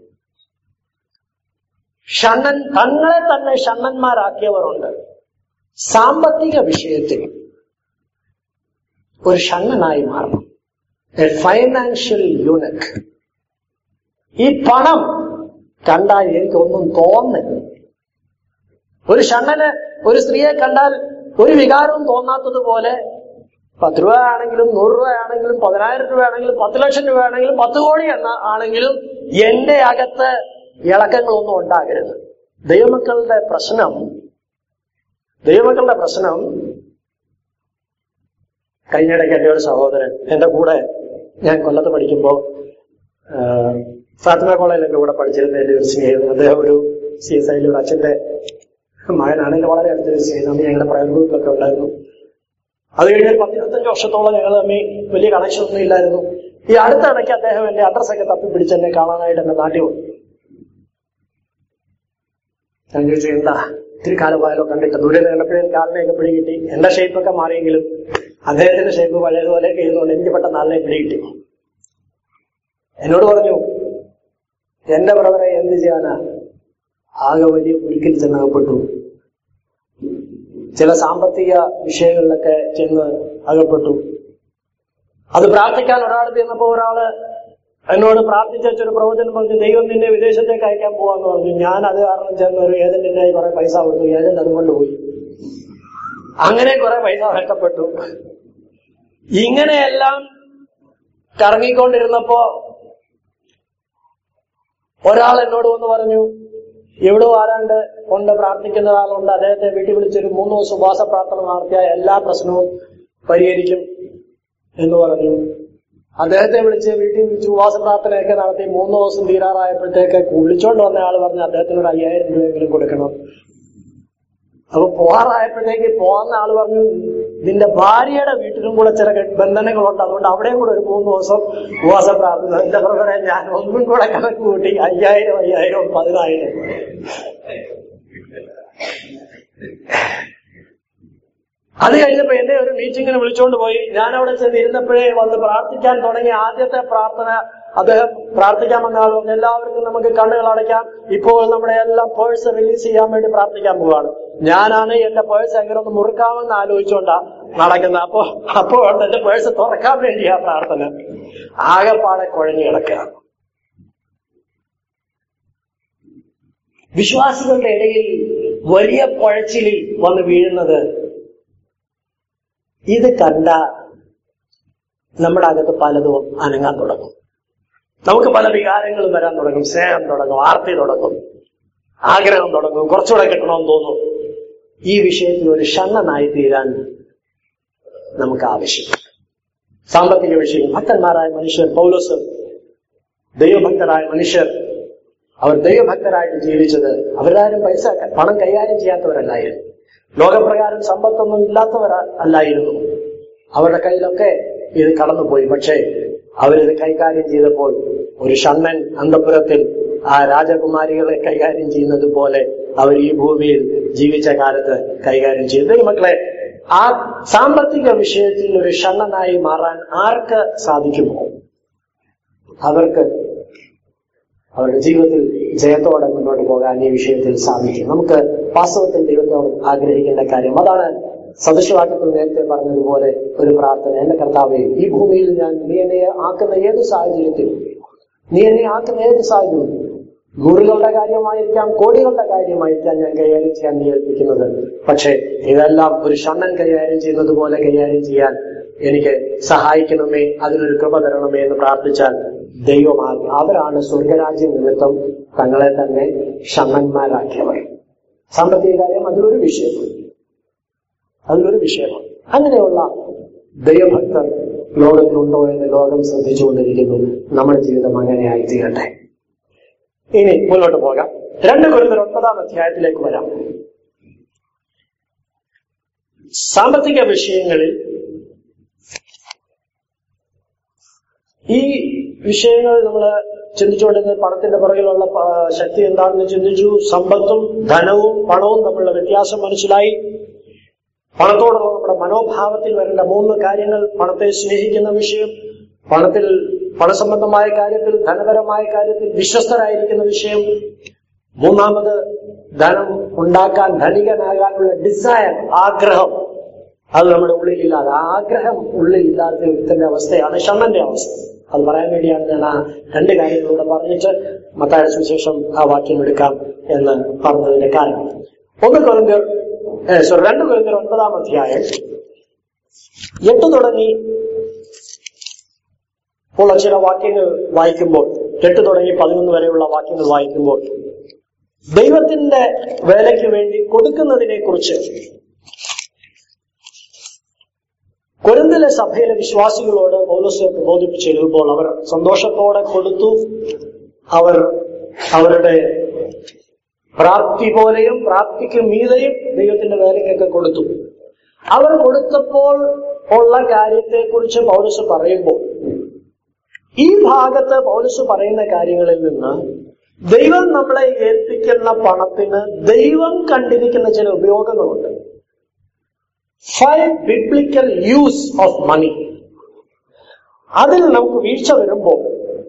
ഷണ്ണൻ തങ്ങളെ തന്നെ ഷണ്ണന്മാരാക്കിയവരുണ്ട് സാമ്പത്തിക വിഷയത്തിൽ ഒരു ഷണ്ണനായി മാറണം എ ഫൈനാൻഷ്യൽ യൂണിറ്റ് ഈ പണം കണ്ടാൽ എനിക്കൊന്നും തോന്നുന്നില്ല ഒരു ഷണ്ണന് ഒരു സ്ത്രീയെ കണ്ടാൽ ഒരു വികാരവും തോന്നാത്തതുപോലെ പത്ത് രൂപ ആണെങ്കിലും നൂറ് രൂപ ആണെങ്കിലും പതിനായിരം രൂപ ആണെങ്കിലും പത്ത് ലക്ഷം രൂപ ആണെങ്കിലും പത്ത് കോടി എന്ന ആണെങ്കിലും എന്റെ അകത്ത് ഇളക്കങ്ങളൊന്നും ഉണ്ടാകരുത് ദൈവമക്കളുടെ പ്രശ്നം ദൈവമക്കളുടെ പ്രശ്നം കഴിഞ്ഞിടയ്ക്ക് എൻ്റെ ഒരു സഹോദരൻ എന്റെ കൂടെ ഞാൻ കൊല്ലത്ത് പഠിക്കുമ്പോൾ ഫാത്തിമ കോളേജിൽ എന്റെ കൂടെ പഠിച്ചിരുന്ന എന്റെ ഒരു സ്നേഹിതൻ അദ്ദേഹം ഒരു സി എസ് ഐയിൽ ഒരു അച്ഛന്റെ മകനാണ് എന്റെ വളരെ അടുത്തൊരു സ്നേഹിതൻ അന്ന് ഞങ്ങളുടെ പ്രയർ ഗ്രൂപ്പിലൊക്കെ ഉണ്ടായിരുന്നു അത് കഴിഞ്ഞ് ഒരു പത്തിരുപത്തഞ്ച് വർഷത്തോളം ഞങ്ങൾ തമ്മിൽ വലിയ കണക്ഷൻ ഒന്നും ഇല്ലായിരുന്നു ഈ അടുത്ത ഇടയ്ക്ക് അദ്ദേഹം എന്റെ അഡ്രസ് ഒക്കെ തപ്പിപ്പിടിച്ച് എന്നെ കാണാനായിട്ട് എന്റെ നാട്ടിൽ വന്നു ഞാൻ ചോദിച്ചു എന്താ ഇത്തിരി കാലമായാലോ കണ്ടിട്ട് ദൂരെ നിന്ന് കണ്ടപ്പോഴേ കാലിനെയൊക്കെ പിടി കിട്ടി എന്റെ ഷേപ്പൊക്കെ മാറിയെങ്കിലും അദ്ദേഹത്തിന്റെ ഷേപ്പ് പഴയതുപോലെ ഇരുന്നുകൊണ്ട് എനിക്ക് പെട്ടെന്ന് ആളിനെ പിടി കിട്ടി എന്നോട് പറഞ്ഞു എന്റെ ബ്രദറെ എന്ത് ചെയ്യാനാ ആകെ വലിയ കുരുക്കിൽ ചെന്നകപ്പെട്ടു ചില സാമ്പത്തിക വിഷയങ്ങളിലൊക്കെ ചെന്ന് അകപ്പെട്ടു അത് പ്രാർത്ഥിക്കാൻ ഒരാൾ ചെന്നപ്പോ ഒരാള് എന്നോട് പ്രാർത്ഥിച്ചൊരു പ്രവചനം പറഞ്ഞു ദൈവം നിന്നെ വിദേശത്തേക്ക് അയക്കാൻ പോവാന്ന് പറഞ്ഞു ഞാൻ അത് കാരണം ചെന്ന് ഒരു ഏജന്റിന്റെ കുറെ പൈസ കൊടുത്തു ഏജന്റ് അതുകൊണ്ട് പോയി അങ്ങനെ കുറെ പൈസ നഷ്ടപ്പെട്ടു ഇങ്ങനെയെല്ലാം കറങ്ങിക്കൊണ്ടിരുന്നപ്പോ ഒരാൾ എന്നോട് വന്ന് പറഞ്ഞു എവിടെ ആരാണ്ട് കൊണ്ട് പ്രാർത്ഥിക്കുന്ന ഒരാളുണ്ട് അദ്ദേഹത്തെ വീട്ടിൽ വിളിച്ചൊരു മൂന്ന് ദിവസം ഉപവാസ പ്രാർത്ഥന നടത്തിയ എല്ലാ പ്രശ്നവും പരിഹരിക്കും എന്ന് പറഞ്ഞു അദ്ദേഹത്തെ വിളിച്ച് വീട്ടിൽ വിളിച്ച് ഉപവാസ പ്രാർത്ഥനയൊക്കെ നടത്തി മൂന്ന് ദിവസം തീരാറായപ്പോഴത്തേക്ക് വിളിച്ചോണ്ട് വന്ന ആൾ പറഞ്ഞു അദ്ദേഹത്തിന് ഒരു അയ്യായിരം രൂപയെങ്കിലും കൊടുക്കണം അപ്പൊ പോകാറായപ്പോഴത്തേക്ക് പോകുന്ന ആള് പറഞ്ഞു നിന്റെ ഭാര്യയുടെ വീട്ടിലും കൂടെ ചില ബന്ധനങ്ങളുണ്ട് അതുകൊണ്ട് അവിടെയും കൂടെ ഒരു മൂന്ന് ദിവസം ഉപവാസ പ്രാർത്ഥന എന്റെ പ്രകാരം ഞാൻ ഒന്നും കൂടെ കണക്ക് കൂട്ടി അയ്യായിരം അയ്യായിരം പതിനായിരം അത് കഴിഞ്ഞപ്പോ എന്നെ ഒരു മീറ്റിങ്ങിന് വിളിച്ചുകൊണ്ട് പോയി ഞാൻ അവിടെ ചെന്ന് ഇരുന്നപ്പോഴേ വന്ന് പ്രാർത്ഥിക്കാൻ തുടങ്ങി ആദ്യത്തെ പ്രാർത്ഥന അദ്ദേഹം പ്രാർത്ഥിക്കാൻ വന്ന ആൾ പറഞ്ഞു എല്ലാവർക്കും നമുക്ക് കണ്ണുകൾ അടയ്ക്കാം ഇപ്പോൾ നമ്മുടെ എല്ലാം പേഴ്സ് റിലീസ് ചെയ്യാൻ വേണ്ടി പ്രാർത്ഥിക്കാൻ പോവാണ് ഞാനാണ് എന്റെ പേഴ്സ് എങ്ങനെ ഒന്ന് മുറുക്കാമെന്ന് ആലോചിച്ചുകൊണ്ടാ നടക്കുന്നത് അപ്പോ അപ്പോ എന്റെ പേഴ്സ് തുറക്കാൻ വേണ്ടിയാ പ്രാർത്ഥന ആകെപ്പാടെ കുഴഞ്ഞു കിടക്കുക വിശ്വാസികളുടെ ഇടയിൽ വലിയ കുഴച്ചിലിൽ വന്ന് വീഴുന്നത് ഇത് കണ്ട നമ്മുടെ അകത്ത് പലതും അനങ്ങാൻ തുടങ്ങും നമുക്ക് പല വികാരങ്ങളും വരാൻ തുടങ്ങും സ്നേഹം തുടങ്ങും ആർത്തി തുടങ്ങും ആഗ്രഹം തുടങ്ങും കുറച്ചുകൂടെ കിട്ടണമെന്ന് തോന്നും ഈ വിഷയത്തിൽ ഒരു ഷണ്ണനായി തീരാൻ നമുക്ക് ആവശ്യമുണ്ട് സാമ്പത്തിക വിഷയം ഭക്തന്മാരായ മനുഷ്യർ പൗലോസ് ദൈവഭക്തരായ മനുഷ്യർ അവർ ദൈവഭക്തരായിട്ട് ജീവിച്ചത് അവരാരും പൈസ പണം കൈകാര്യം ചെയ്യാത്തവരല്ലായിരുന്നു ലോകപ്രകാരം സമ്പത്തൊന്നും ഇല്ലാത്തവർ അല്ലായിരുന്നു അവരുടെ കയ്യിലൊക്കെ ഇത് കടന്നുപോയി പക്ഷേ അവരിത് കൈകാര്യം ചെയ്തപ്പോൾ ഒരു ഷണ്ണൻ അന്തപുരത്തിൽ ആ രാജകുമാരികളെ കൈകാര്യം ചെയ്യുന്നത് പോലെ അവർ ഈ ഭൂമിയിൽ ജീവിച്ച കാലത്ത് കൈകാര്യം ചെയ്തു മക്കളെ ആ സാമ്പത്തിക വിഷയത്തിൽ ഒരു ഷണ്ണനായി മാറാൻ ആർക്ക് സാധിക്കുമോ അവർക്ക് അവരുടെ ജീവിതത്തിൽ ജയത്തോടെ മുന്നോട്ട് പോകാൻ ഈ വിഷയത്തിൽ സാധിക്കും നമുക്ക് വാസ്തവത്തിൽ ദൈവത്തോട് ആഗ്രഹിക്കേണ്ട കാര്യം അതാണ് സദൃശവാക്യത്തിൽ നേരത്തെ പറഞ്ഞതുപോലെ ഒരു പ്രാർത്ഥന എന്റെ കർത്താവെ ഈ ഭൂമിയിൽ ഞാൻ നീ എന്നെ ആക്കുന്ന ഏത് സാഹചര്യത്തിൽ നീ എന്നെ ആക്കുന്ന ഏത് സാഹചര്യവും നൂറുകളുടെ കാര്യമായിരിക്കാം കോടികളുടെ കാര്യമായിരിക്കാം ഞാൻ കൈകാര്യം ചെയ്യാൻ നീ ഏൽപ്പിക്കുന്നത് പക്ഷേ ഇതെല്ലാം ഒരു ഷണ്ണൻ കൈകാര്യം ചെയ്യുന്നത് പോലെ കൈകാര്യം ചെയ്യാൻ എനിക്ക് സഹായിക്കണമേ അതിനൊരു കൃപ തരണമേ എന്ന് പ്രാർത്ഥിച്ചാൽ ദൈവമാണ് അവരാണ് സ്വർഗരാജ്യ നിമിത്തം തങ്ങളെ തന്നെ ഷണ്ണന്മാരാക്കിയവർ സാമ്പത്തിക കാര്യം അതിലൊരു വിഷയമാണ് അതിലൊരു വിഷയമാണ് അങ്ങനെയുള്ള ദൈവഭക്തർ ലോകത്തിലുണ്ടോ എന്ന് ലോകം ശ്രദ്ധിച്ചുകൊണ്ടിരിക്കുന്നു നമ്മുടെ ജീവിതം അങ്ങനെയായി തീരട്ടെ ഇനി മുന്നോട്ട് പോകാം രണ്ട് കുരുന്നർ ഒൻപതാം അധ്യായത്തിലേക്ക് വരാം സാമ്പത്തിക വിഷയങ്ങളിൽ ഈ വിഷയങ്ങൾ നമ്മൾ ചിന്തിച്ചുകൊണ്ടിരുന്നത് പണത്തിന്റെ പുറകിലുള്ള പ- ശക്തി എന്താണെന്ന് ചിന്തിച്ചു സമ്പത്തും ധനവും പണവും തമ്മിലുള്ള വ്യത്യാസം മനസ്സിലായി പണത്തോടുള്ള നമ്മുടെ മനോഭാവത്തിൽ വരേണ്ട മൂന്ന് കാര്യങ്ങൾ പണത്തെ സ്നേഹിക്കുന്ന വിഷയം പണത്തിൽ പണസംബന്ധമായ കാര്യത്തിൽ ധനപരമായ കാര്യത്തിൽ വിശ്വസ്തരായിരിക്കുന്ന വിഷയം മൂന്നാമത് ധനം ഉണ്ടാക്കാൻ ധനികനാകാനുള്ള ഡിസയർ ആഗ്രഹം അത് നമ്മുടെ ഉള്ളിലില്ലാതെ ആഗ്രഹം ഉള്ളിലില്ലാത്ത വ്യക്തിന്റെ അവസ്ഥയാണ് ഷണ്ണന്റെ അവസ്ഥ അത് പറയാൻ വേണ്ടിയാണ് ഞാൻ ആ രണ്ട് കാര്യങ്ങളൂടെ പറഞ്ഞിട്ട് മത്തായ സുവിശേഷം ആ വാക്യം എടുക്കാം എന്ന് പറഞ്ഞതിന്റെ കാരണം ഒന്ന് കൊരിന്ത്യർ സോറി രണ്ട് കൊരിന്ത്യർ ഒൻപതാം അധ്യായം എട്ട് തുടങ്ങി ഉള്ള ചില വാക്യങ്ങൾ വായിക്കുമ്പോൾ എട്ട് തുടങ്ങി പതിനൊന്ന് വരെയുള്ള വാക്യങ്ങൾ വായിക്കുമ്പോൾ ദൈവത്തിന്റെ വേലയ്ക്ക് വേണ്ടി കൊടുക്കുന്നതിനെ കുറിച്ച് കൊരിന്തിലെ സഭയിലെ വിശ്വാസികളോട് പൗലോസ് പ്രബോധിപ്പിച്ചെഴുതുമ്പോൾ അവർ സന്തോഷത്തോടെ കൊടുത്തു അവർ അവരുടെ പ്രാപ്തി പോലെയും പ്രാപ്തിക്ക് മീതെയും ദൈവത്തിന്റെ വേലയ്ക്കൊക്കെ കൊടുത്തു അവർ കൊടുത്തപ്പോൾ ഉള്ള കാര്യത്തെക്കുറിച്ച് പൗലസ് പറയുമ്പോൾ ഈ ഭാഗത്ത് പൗലസ് പറയുന്ന കാര്യങ്ങളിൽ നിന്ന് ദൈവം നമ്മളെ ഏൽപ്പിക്കുന്ന പണത്തിന് ദൈവം കണ്ടിരിക്കുന്ന ചില ഉപയോഗങ്ങളുണ്ട് five biblical use of money അതിൽ നമുക്ക് വീഴ്ച വരുമ്പോൾ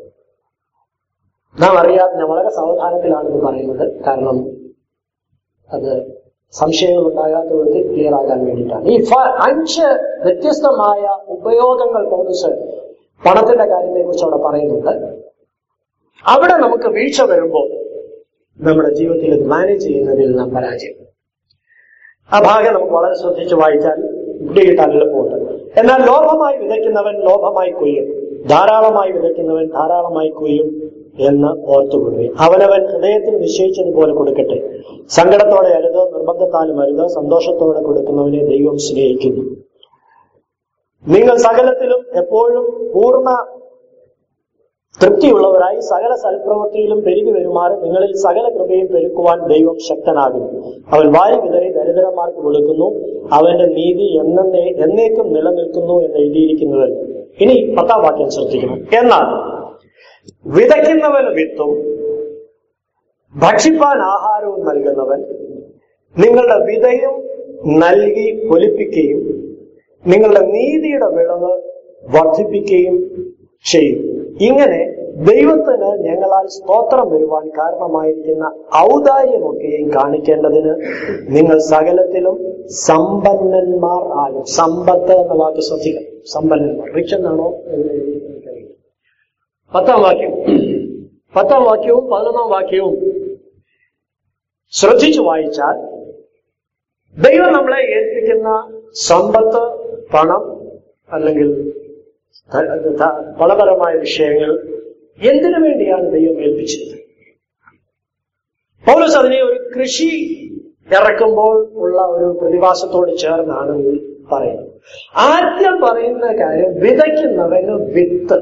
നാം അറിയാതെ ഞാൻ വളരെ സാവധാനത്തിലാണ് ഇത് പറയുന്നത് കാരണം അത് സംശയങ്ങൾ ഉണ്ടാകാത്ത വിധത്തിൽ ക്ലിയർ ആകാൻ വേണ്ടിയിട്ടാണ് ഈ ഫ- അഞ്ച് വ്യത്യസ്തമായ ഉപയോഗങ്ങൾ പൗലസ് പണത്തിന്റെ കാര്യത്തെക്കുറിച്ച് അവിടെ പറയുന്നുണ്ട് അവിടെ നമുക്ക് വീഴ്ച വരുമ്പോൾ നമ്മുടെ ജീവിതത്തിൽ ഇത് മാനേജ് ചെയ്യുന്നതിൽ നാം പരാജയം ആ ഭാഗം നമുക്ക് വളരെ ശ്രദ്ധിച്ച് വായിച്ചാൽ പിടികിട്ടാൻ എളുപ്പമുണ്ട് എന്നാൽ ലോഭമായി വിതയ്ക്കുന്നവൻ ലോഭമായി കൊയ്യും ധാരാളമായി വിതയ്ക്കുന്നവൻ ധാരാളമായി കൊയ്യും എന്ന് ഓർത്തുകൊള്ളുകയും അവനവൻ ഹൃദയത്തിൽ നിശ്ചയിച്ചതുപോലെ കൊടുക്കട്ടെ സങ്കടത്തോടെ അരുത് നിർബന്ധത്താലും അരുത് സന്തോഷത്തോടെ കൊടുക്കുന്നവനെ ദൈവം സ്നേഹിക്കുന്നു നിങ്ങൾ സകലത്തിലും എപ്പോഴും പൂർണ്ണ തൃപ്തിയുള്ളവരായി സകല സൽപ്രവൃത്തിയിലും പെരുകി വരുമാറ് നിങ്ങളിൽ സകല കൃപയും പെരുക്കുവാൻ ദൈവം ശക്തനാകുന്നു അവൻ വാരി വിതറി ദരിദ്രന്മാർക്ക് കൊടുക്കുന്നു അവന്റെ നീതി എന്നേ എന്നേക്കും നിലനിൽക്കുന്നു എന്ന് എഴുതിയിരിക്കുന്നത് ഇനി പത്താം വാക്യം ശ്രദ്ധിക്കണം എന്നാൽ വിതയ്ക്കുന്നവന് വിത്തും ഭക്ഷിപ്പാൻ ആഹാരവും നൽകുന്നവൻ നിങ്ങളുടെ വിതയും നൽകി പൊലിപ്പിക്കുകയും നിങ്ങളുടെ നീതിയുടെ വിളവ് വർദ്ധിപ്പിക്കുകയും ചെയ്യും ഇങ്ങനെ ദൈവത്തിന് ഞങ്ങളാൽ സ്തോത്രം വരുവാൻ കാരണമായിരിക്കുന്ന ഔദാര്യമൊക്കെയും കാണിക്കേണ്ടതിന് നിങ്ങൾ സകലത്തിലും സമ്പന്നന്മാർ ആകും സമ്പത്ത് എന്ന വാക്ക് ശ്രദ്ധിക്കണം സമ്പന്നന്മാർ റിച്ച് എന്നാണോ എന്ന് എനിക്കറിയില്ല പത്താം വാക്യം പത്താം വാക്യവും പതിനൊന്നാം വാക്യവും ശ്രദ്ധിച്ചു വായിച്ചാൽ ദൈവം നമ്മളെ ഏൽപ്പിക്കുന്ന സമ്പത്ത് പണം അല്ലെങ്കിൽ ധ- ധ- പണപരമായ വിഷയങ്ങൾ എന്തിനു വേണ്ടിയാണ് ദൈവം ഏൽപ്പിച്ചത് പൗലോസ് അതിനെ ഒരു കൃഷി ഇറക്കുമ്പോൾ ഉള്ള ഒരു പ്രതിഭാസത്തോട് ചേർന്നാണ് ഇത് പറയുന്നത് ആദ്യം പറയുന്ന കാര്യം വിതയ്ക്കുന്നവന് വിത്ത്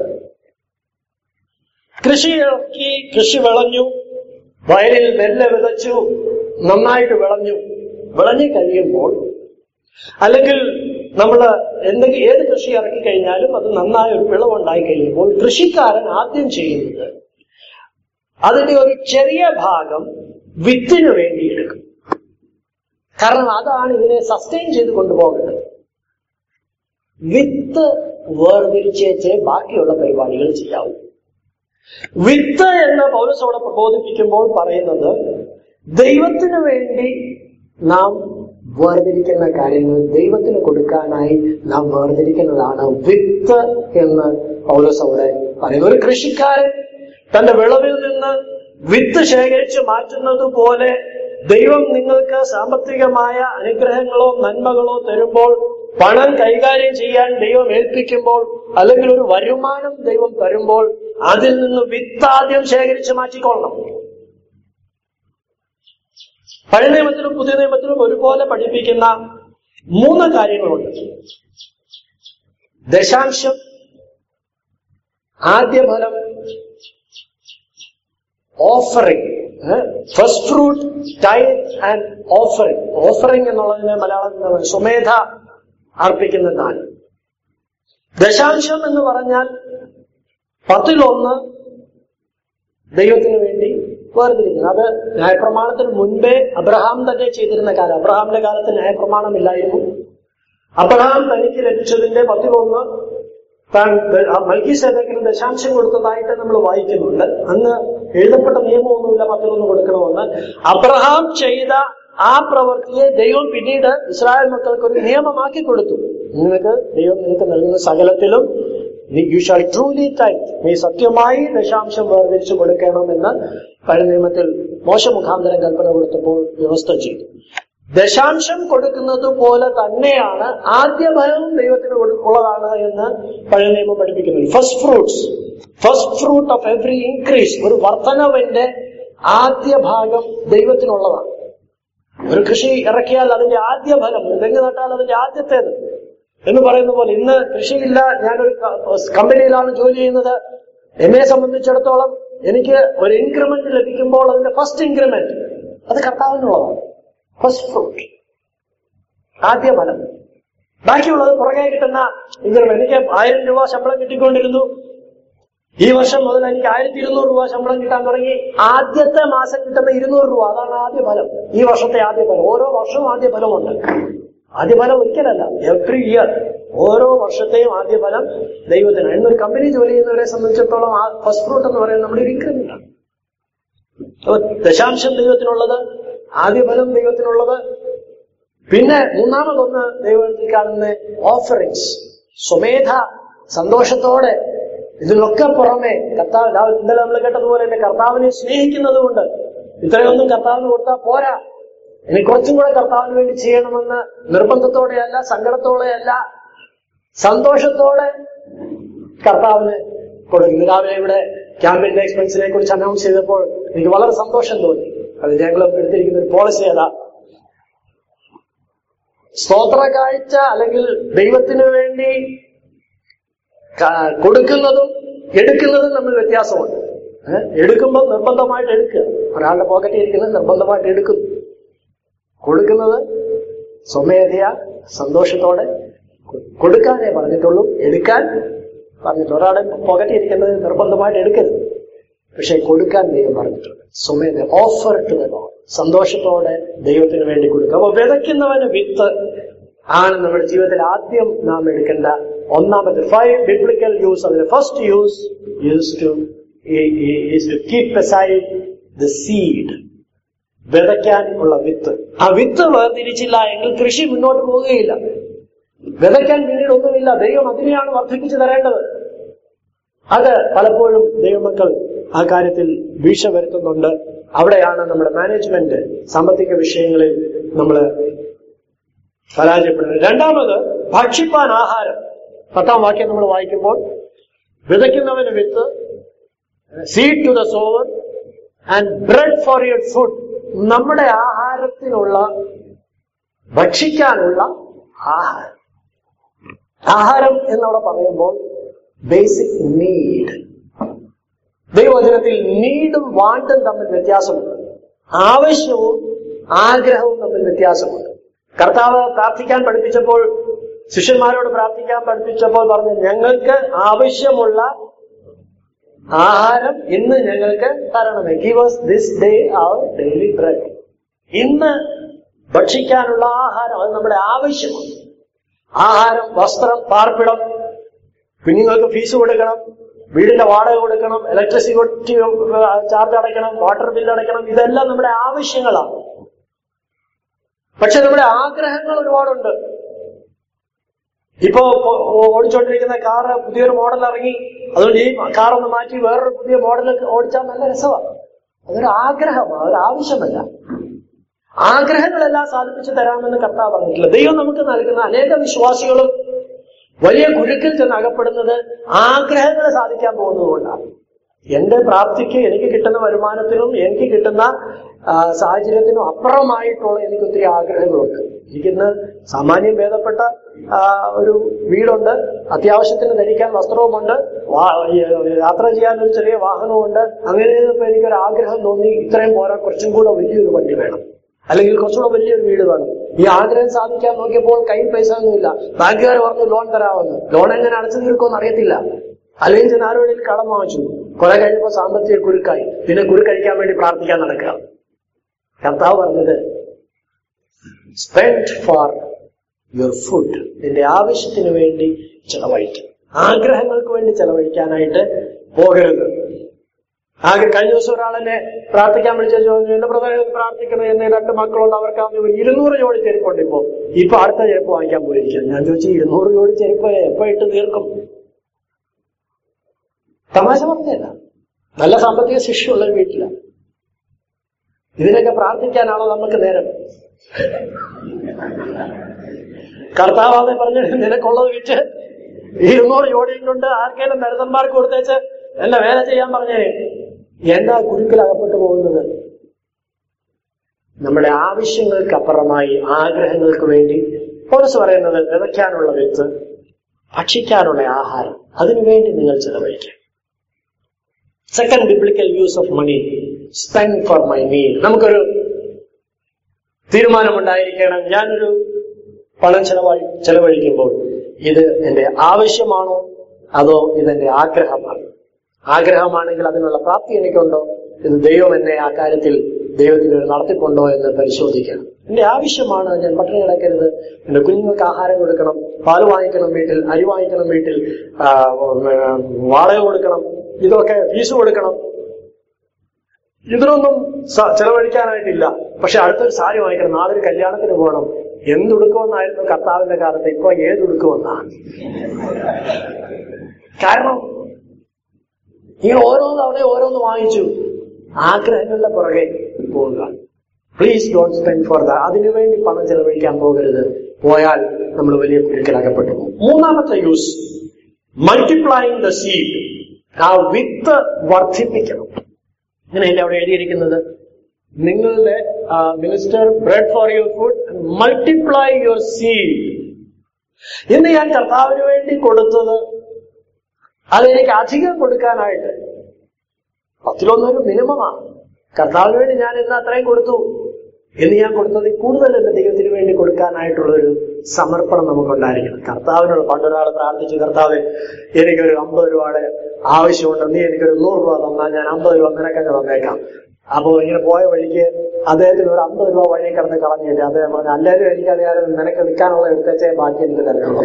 കൃഷി ഇറക്കി കൃഷി വിളഞ്ഞു വയലിൽ നെല്ല് വിതച്ചു നന്നായിട്ട് വിളഞ്ഞു വിളഞ്ഞു കഴിയുമ്പോൾ അല്ലെങ്കിൽ നമ്മൾ എന്തെങ്കിലും ഏത് കൃഷി ഇറക്കി കഴിഞ്ഞാലും അത് നന്നായ ഒരു വിളവുണ്ടായി കഴിയുമ്പോൾ കൃഷിക്കാരൻ ആദ്യം ചെയ്യുന്നത് അതിന്റെ ഒരു ചെറിയ ഭാഗം വിത്തിന് വേണ്ടി എടുക്കും കാരണം അതാണ് ഇതിനെ സസ്റ്റെയിൻ ചെയ്ത് കൊണ്ടുപോകേണ്ടത് വിത്ത് വേർതിരിച്ചേച്ച് ബാക്കിയുള്ള പരിപാടികൾ ചെയ്യാവൂ വിത്ത് എന്ന് പൗരസോടെ പ്രബോധിപ്പിക്കുമ്പോൾ പറയുന്നത് ദൈവത്തിന് വേണ്ടി നാം വേർതിരിക്കുന്ന കാര്യങ്ങൾ ദൈവത്തിന് കൊടുക്കാനായി നാം വേർതിരിക്കുന്നതാണ് വിത്ത് എന്ന് പൗലോസ് അവിടെ പറയുന്നു ഒരു കൃഷിക്കാരൻ തന്റെ വിളവിൽ നിന്ന് വിത്ത് ശേഖരിച്ച് മാറ്റുന്നത് പോലെ ദൈവം നിങ്ങൾക്ക് സാമ്പത്തികമായ അനുഗ്രഹങ്ങളോ നന്മകളോ തരുമ്പോൾ പണം കൈകാര്യം ചെയ്യാൻ ദൈവം ഏൽപ്പിക്കുമ്പോൾ അല്ലെങ്കിൽ ഒരു വരുമാനം ദൈവം തരുമ്പോൾ അതിൽ നിന്ന് വിത്ത് ആദ്യം ശേഖരിച്ച് മാറ്റിക്കൊള്ളണം പഴയ നിയമത്തിലും പുതിയ നിയമത്തിലും ഒരുപോലെ പഠിപ്പിക്കുന്ന മൂന്ന് കാര്യങ്ങളുണ്ട് ദശാംശം ആദ്യഫലം offering first fruit tithe and offering offering എന്നുള്ളതിന് മലയാളത്തിൽ എന്താ പറയുക? സ്വമേധ അർപ്പിക്കുന്ന ദാനം ദശാംശം എന്ന് പറഞ്ഞാൽ പത്തിലൊന്ന് ദൈവത്തിന് വേണ്ടി വേർതിരിക്കുന്നത് അത് ന്യായപ്രമാണത്തിന് മുൻപേ അബ്രഹാം തന്നെ ചെയ്തിരുന്ന കാലം അബ്രഹാമിന്റെ കാലത്ത് ന്യായപ്രമാണമില്ലായിരുന്നു അബ്രഹാം തനിക്ക് ലഭിച്ചതിന്റെ പത്തിലൊന്ന് താൻ മൽക്കി സേതക്കിന് ദശാംശം കൊടുത്തതായിട്ട് നമ്മൾ വായിക്കുന്നുണ്ട് അന്ന് എഴുതപ്പെട്ട നിയമമൊന്നുമില്ല പത്തിലൊന്ന് കൊടുക്കണമെന്ന് അബ്രഹാം ചെയ്ത ആ പ്രവൃത്തിയെ ദൈവം പിന്നീട് ഇസ്രായേൽ മക്കൾക്ക് ഒരു നിയമമാക്കി കൊടുത്തു നിങ്ങൾക്ക് ദൈവം നിനക്ക് നൽകുന്ന സകലത്തിലും യു ഷാൾ ട്രൂലി ടൈം നീ സത്യമായി ദശാംശം വേർതിരിച്ചു കൊടുക്കണമെന്ന് പഴയ നിയമത്തിൽ മോശമുഖാന്തരം കൽപ്പന കൊടുത്തപ്പോൾ വ്യവസ്ഥ ചെയ്തു ദശാംശം കൊടുക്കുന്നത് പോലെ തന്നെയാണ് ആദ്യ ഫലവും ദൈവത്തിന് കൊടു- ഉള്ളതാണ് എന്ന് പഴയ നിയമം പഠിപ്പിക്കുന്നുണ്ട് first fruits first fruit of every increase ഒരു വർധനവിന്റെ ആദ്യ ഭാഗം ദൈവത്തിനുള്ളതാണ് ഒരു കൃഷി ഇറക്കിയാൽ അതിന്റെ ആദ്യ ഫലം ഒരു തെങ്ങ് നട്ടാൽ അതിന്റെ ആദ്യത്തേത് എന്ന് പറയുന്ന പോലെ ഇന്ന് കൃഷിയില്ല ഞാനൊരു ക- കമ്പനിയിലാണ് ജോലി ചെയ്യുന്നത് എന്നെ സംബന്ധിച്ചിടത്തോളം എനിക്ക് ഒരു ഇൻക്രിമെന്റ് ലഭിക്കുമ്പോൾ അതിന്റെ ഫസ്റ്റ് ഇൻക്രിമെന്റ് അത് കർത്താവിനുള്ളതാണ് ഫസ്റ്റ് ഫ്രൂട്ട് ആദ്യ ഫലം ബാക്കിയുള്ളത് പുറകെ കിട്ടുന്ന ഇൻക്രിമെന്റ് എനിക്ക് ആയിരം രൂപ ശമ്പളം കിട്ടിക്കൊണ്ടിരുന്നു ഈ വർഷം മുതൽ എനിക്ക് ആയിരത്തി ഇരുന്നൂറ് രൂപ ശമ്പളം കിട്ടാൻ തുടങ്ങി ആദ്യത്തെ മാസം കിട്ടുന്ന ഇരുന്നൂറ് രൂപ അതാണ് ആദ്യ ഫലം ഈ വർഷത്തെ ആദ്യ ഫലം ഓരോ വർഷവും ആദ്യ ഫലമുണ്ട് ആദ്യ ഫലം ഒരിക്കലല്ല എവ്രി ഇയർ ഓരോ വർഷത്തെയും ആദ്യ ഫലം ദൈവത്തിന് ഇന്നൊരു കമ്പനി ജോലി ചെയ്യുന്നവരെ സംബന്ധിച്ചിടത്തോളം ആ ഫസ്റ്റ് ഫ്രൂട്ട് എന്ന് പറയുന്നത് നമ്മുടെ ഒരു ഇൻക്രിമെന്റ് ആണ് അപ്പൊ ദശാംശം ദൈവത്തിനുള്ളത് ആദ്യ ഫലം ദൈവത്തിനുള്ളത് പിന്നെ മൂന്നാമതൊന്ന് ദൈവത്തിൽ കാണുന്ന ഓഫറിങ്സ് സ്വമേധ സന്തോഷത്തോടെ ഇതിനൊക്കെ പുറമെ കർത്താവ് ദാ ഇന്നലെ നമ്മൾ കേട്ടതുപോലെ തന്നെ കർത്താവിനെ സ്നേഹിക്കുന്നത് കൊണ്ട് ഇത്രയൊന്നും കർത്താവിന് കൊടുത്താൽ പോരാ ഇനി കുറച്ചും കൂടെ കർത്താവിന് വേണ്ടി ചെയ്യണമെന്ന് നിർബന്ധത്തോടെയല്ല സങ്കടത്തോടെയല്ല സന്തോഷത്തോടെ കർത്താവിന് കൊടുക്കുന്നു രാവിലെ ഇവിടെ ക്യാമ്പിന്റെ എക്സ്പെൻസിനെ കുറിച്ച് അനൗൺസ് ചെയ്തപ്പോൾ എനിക്ക് വളരെ സന്തോഷം തോന്നി അത് ഞങ്ങൾ എടുത്തിരിക്കുന്ന ഒരു പോളിസി ഏതാ സ്തോത്ര കാഴ്ച അല്ലെങ്കിൽ ദൈവത്തിന് വേണ്ടി ക- കൊടുക്കുന്നതും എടുക്കുന്നതും തമ്മിൽ വ്യത്യാസമുണ്ട് ഏഹ്? എടുക്കുമ്പോൾ നിർബന്ധമായിട്ട് എടുക്കുക ഒരാളുടെ പോക്കറ്റിൽ ഇരിക്കുന്നത് നിർബന്ധമായിട്ട് എടുക്കുന്നു കൊടുക്കുന്നത് സ്വമേധയാ സന്തോഷത്തോടെ കൊ- കൊടുക്കാനേ പറഞ്ഞിട്ടുള്ളൂ എടുക്കാൻ പറഞ്ഞിട്ടുള്ളൂ ഒരാളുടെ പോക്കറ്റിൽ ഇരിക്കുന്നത് നിർബന്ധമായിട്ട് എടുക്കരുത് പക്ഷെ കൊടുക്കാൻ ദൈവം പറഞ്ഞിട്ടുണ്ട് സ്വമേധ ഓഫർ ടു സന്തോഷത്തോടെ ദൈവത്തിന് വേണ്ടി കൊടുക്കുക അപ്പൊ വിതയ്ക്കുന്നവന് വിത്ത് ആണ് നമ്മുടെ ജീവിതത്തിൽ ആദ്യം നാം എടുക്കേണ്ട ഒന്നാമത്തെ ഫൈവ് ബിബ്ലിക്കൽ യൂസ് അതിന് first use use to to keep aside the seed വിതയ്ക്കാൻ ഉള്ള വിത്ത് ആ വിത്ത് വേർതിരിച്ചില്ല എങ്കിൽ കൃഷി മുന്നോട്ട് പോവുകയില്ല വിതയ്ക്കാൻ പിന്നീട് ഒന്നുമില്ല ദൈവം അതിനെയാണ് വർദ്ധിപ്പിച്ചു തരേണ്ടത് അത് പലപ്പോഴും ദൈവമക്കൾ ആ കാര്യത്തിൽ വീഴ്ച വരുത്തുന്നുണ്ട് അവിടെയാണ് നമ്മുടെ മാനേജ്മെന്റ് സാമ്പത്തിക വിഷയങ്ങളിൽ നമ്മൾ പരാജയപ്പെടുന്നത് രണ്ടാമത് ഭക്ഷിപ്പാൻ ആഹാരം പത്താം വാക്യം നമ്മൾ വായിക്കുമ്പോൾ വിതയ്ക്കുന്നവന് വിത്ത് seed to the sower and bread for your food നമ്മുടെ ആഹാരത്തിനുള്ള ഭക്ഷിക്കാനുള്ള ആഹാരം ആഹാരം എന്നവിടെ പറയുമ്പോൾ ബേസിക് നീഡ് ദൈവവചനത്തിൽ നീഡും വാണ്ടും തമ്മിൽ വ്യത്യാസമുണ്ട് ആവശ്യവും ആഗ്രഹവും തമ്മിൽ വ്യത്യാസമുണ്ട് കർത്താവ് പ്രാർത്ഥിക്കാൻ പഠിപ്പിച്ചപ്പോൾ ശിഷ്യന്മാരോട് പ്രാർത്ഥിക്കാൻ പഠിപ്പിച്ചപ്പോൾ പറഞ്ഞു ഞങ്ങൾക്ക് ആവശ്യമുള്ള ആഹാരം ഇന്ന് ഞങ്ങൾക്ക് തരണമേ give us this day our daily bread ഇന്ന് ഭക്ഷിക്കാനുള്ള ആഹാരം അത് നമ്മുടെ ആവശ്യമാണ് ആഹാരം വസ്ത്രം പാർപ്പിടം കുഞ്ഞുങ്ങൾക്ക് ഫീസ് കൊടുക്കണം വീടിന്റെ വാടക കൊടുക്കണം ഇലക്ട്രിസിറ്റി ചാർജ് അടയ്ക്കണം വാട്ടർ ബില്ല് അടയ്ക്കണം ഇതെല്ലാം നമ്മുടെ ആവശ്യങ്ങളാണ് പക്ഷെ നമ്മുടെ ആഗ്രഹങ്ങൾ ഒരുപാടുണ്ട് ഇപ്പോ പൊ- ഓടിച്ചോണ്ടിരിക്കുന്ന കാറ് പുതിയൊരു മോഡൽ ഇറങ്ങി അതുകൊണ്ട് ഈ കാർ ഒന്ന് മാറ്റി വേറൊരു പുതിയ മോഡൽ ഓടിച്ചാൽ നല്ല രസമാണ് അതൊരു ആഗ്രഹമാണ് അതൊരു ആവശ്യമല്ല ആഗ്രഹങ്ങളെല്ലാം സാധിപ്പിച്ചു തരാമെന്ന് കർത്താവ് പറഞ്ഞിട്ടില്ല ദൈവം നമുക്ക് നൽകുന്ന അനേക വിശ്വാസികളും വലിയ കുരുക്കിൽ ചെന്ന് അകപ്പെടുന്നത് ആഗ്രഹങ്ങൾ സാധിക്കാൻ പോകുന്നതുകൊണ്ടാണ് എന്റെ പ്രാപ്തിക്ക് എനിക്ക് കിട്ടുന്ന വരുമാനത്തിനും എനിക്ക് കിട്ടുന്ന ആ, സാഹചര്യത്തിനും അപ്പുറമായിട്ടുള്ള എനിക്ക് ഒത്തിരി ആഗ്രഹങ്ങളുണ്ട് എനിക്കിന്ന് സാമാന്യം ഭേദപ്പെട്ട ആ, ഒരു വീടുണ്ട് അത്യാവശ്യത്തിന് ധരിക്കാൻ വസ്ത്രവുമുണ്ട് വാ- ഈ, യാത്ര ചെയ്യാൻ ഒരു ചെറിയ വാഹനവുമുണ്ട് അങ്ങനെ ഇപ്പൊ എനിക്കൊരു ആഗ്രഹം തോന്നി ഇത്രയും പോരാ കുറച്ചും കൂടെ വലിയൊരു വണ്ടി വേണം അല്ലെങ്കിൽ കുറച്ചുകൂടെ വലിയൊരു വീട് വേണം ഈ ആഗ്രഹം സാധിക്കാൻ നോക്കിയപ്പോൾ കയ്യിൽ പൈസ ഒന്നുമില്ല ബാങ്കുകാർ പറഞ്ഞു ലോൺ തരാമെന്ന് ലോൺ എങ്ങനെ അടച്ചു തീർക്കുമെന്ന് അറിയത്തില്ല അല്ലെങ്കിൽ ചെന്ന് ആരോടെങ്കിലും കടം വാങ്ങിച്ചു കുറെ കഴിഞ്ഞപ്പോ സാമ്പത്തിക കുരുക്കായി പിന്നെ കുരുക്കഴിക്കാൻ വേണ്ടി പ്രാർത്ഥിക്കാൻ നടക്കുക കർത്താവ് പറഞ്ഞത് സ്പെൻഡ് ഫോർ യുവർ ഫുഡ് നിന്റെ ആവശ്യത്തിന് വേണ്ടി ചെലവഴിക്കും ആഗ്രഹങ്ങൾക്ക് വേണ്ടി ചെലവഴിക്കാനായിട്ട് പോകരുത് ആകെ കഴിഞ്ഞ ദിവസം ഒരാളെന്നെ പ്രാർത്ഥിക്കാൻ വിളിച്ച ചോദിച്ചു എന്റെ പ്രധാനം പ്രാർത്ഥിക്കണം എന്നെ രണ്ട് മക്കളുണ്ട് അവർക്ക് അവന് ഇരുന്നൂറ് ജോഡി ചെരുപ്പുണ്ട് ഇപ്പോ ഇപ്പൊ അടുത്ത ചെരുപ്പ് വാങ്ങിക്കാൻ പോയിരിക്കും ഞാൻ ചോദിച്ചു ഇരുന്നൂറ് ജോഡി ചെരുപ്പ് എപ്പോ ഇട്ട് തീർക്കും തമാശ പറഞ്ഞല്ല നല്ല സാമ്പത്തിക ശിക്ഷയുള്ള ഒരു വീട്ടിലാണ് ഇതിനൊക്കെ പ്രാർത്ഥിക്കാനാണോ നമുക്ക് നേരം കർത്താവാതെ പറഞ്ഞു നിനക്കുള്ളത് വിറ്റ് ഇരുന്നൂറ് ജോഡിയും കൊണ്ട് ആർക്കേലും ദരിദ്രന്മാർക്ക് കൊടുത്തേച്ച് എന്നെ വേല ചെയ്യാൻ പറഞ്ഞേ എന്താ കുരുക്കിൽ അകപ്പെട്ടു പോകുന്നത് നമ്മുടെ ആവശ്യങ്ങൾക്കപ്പുറമായി ആഗ്രഹങ്ങൾക്ക് വേണ്ടി പോലീസ് പറയുന്നത് വിതയ്ക്കാനുള്ള വിത്ത് ഭക്ഷിക്കാനുള്ള ആഹാരം അതിനുവേണ്ടി നിങ്ങൾ ചെലവഴിക്കുക second biblical use of money spend for my need നമുക്കൊരു തീരുമാനമുണ്ടായിരിക്കണം ഞാനൊരു പണം ചെലവഴി ചെലവഴിക്കുമ്പോൾ ഇത് എന്റെ ആവശ്യമാണോ അതോ ഇതെന്റെ ആഗ്രഹമാണോ ആഗ്രഹമാണെങ്കിൽ അതിനുള്ള പ്രാപ്തി എനിക്കുണ്ടോ ഇത് ദൈവം എന്നെ ആ കാര്യത്തിൽ ദൈവത്തിന് ഒരു നടത്തിക്കൊണ്ടോ എന്ന് പരിശോധിക്കണം എന്റെ ആവശ്യമാണ് ഞാൻ പട്ടിണി കിടക്കരുത് എന്റെ കുഞ്ഞുങ്ങൾക്ക് ആഹാരം കൊടുക്കണം പാല് വാങ്ങിക്കണം വീട്ടിൽ അരി വാങ്ങിക്കണം വീട്ടിൽ ആ, ഉം, വാടക കൊടുക്കണം ഇതൊക്കെ ഫീസ് കൊടുക്കണം ഇതിനൊന്നും സ- ചെലവഴിക്കാനായിട്ടില്ല പക്ഷെ അടുത്തൊരു സാരി വാങ്ങിക്കണം നാളെ ഒരു കല്യാണത്തിന് പോകണം എന്തുടുക്കുമെന്നായിരുന്നു കർത്താവിന്റെ കാലത്ത് ഇപ്പൊ ഏതുടുക്കുമെന്നാണ് കാരണം ഇങ്ങനെ ഓരോ തവണ ഓരോന്ന് വാങ്ങിച്ചു ആഗ്രഹങ്ങളുടെ പുറകെ പോവുക please don't spend for the അതിനുവേണ്ടി പണം ചെലവഴിക്കാൻ പോകരുത് പോയാൽ നമ്മൾ വലിയ കുരുക്കലകപ്പെട്ടു പോകും മൂന്നാമത്തെ യൂസ് മൾട്ടിപ്ലൈങ് ദ സീഡ് ആ വിത്ത് വർദ്ധിപ്പിക്കണം ഇങ്ങനെയല്ലേ അവിടെ എഴുതിയിരിക്കുന്നത് നിങ്ങളുടെ minister bread for your food multiply your seed ഇന്ന് ഞാൻ കർത്താവിന് വേണ്ടി കൊടുത്തത് അതെനിക്ക് അധികം കൊടുക്കാനായിട്ട് പത്തിലൊന്നൊരു മിനിമമാണ് കർത്താവിന് വേണ്ടി ഞാൻ ഇന്ന് അത്രയും കൊടുത്തു എന്ന് ഞാൻ കൊടുത്തത് കൂടുതൽ എന്റെ ദൈവത്തിന് വേണ്ടി കൊടുക്കാനായിട്ടുള്ള ഒരു സമർപ്പണം നമുക്കുണ്ടായിരിക്കണം കർത്താവിനോട് പണ്ടൊരാൾ പ്രാർത്ഥിച്ചു കർത്താവ് എനിക്കൊരു അമ്പത് രൂപയുടെ ആവശ്യമുണ്ട് നീ എനിക്കൊരു നൂറ് രൂപ തന്നാൽ ഞാൻ അമ്പത് രൂപ നിനക്കങ്ങ് തന്നേക്കാം അപ്പോ ഇങ്ങനെ പോയ വഴിക്ക് അദ്ദേഹത്തിന് ഒരു അമ്പത് രൂപ വഴി കിടന്ന് കളഞ്ഞിട്ട് അദ്ദേഹം പറഞ്ഞു അല്ലാരും എനിക്കറിയാതെ നിനക്ക് നിൽക്കാനുള്ള എടുത്തച്ചേ ബാക്കി എനിക്ക് തരത്തുള്ളൂ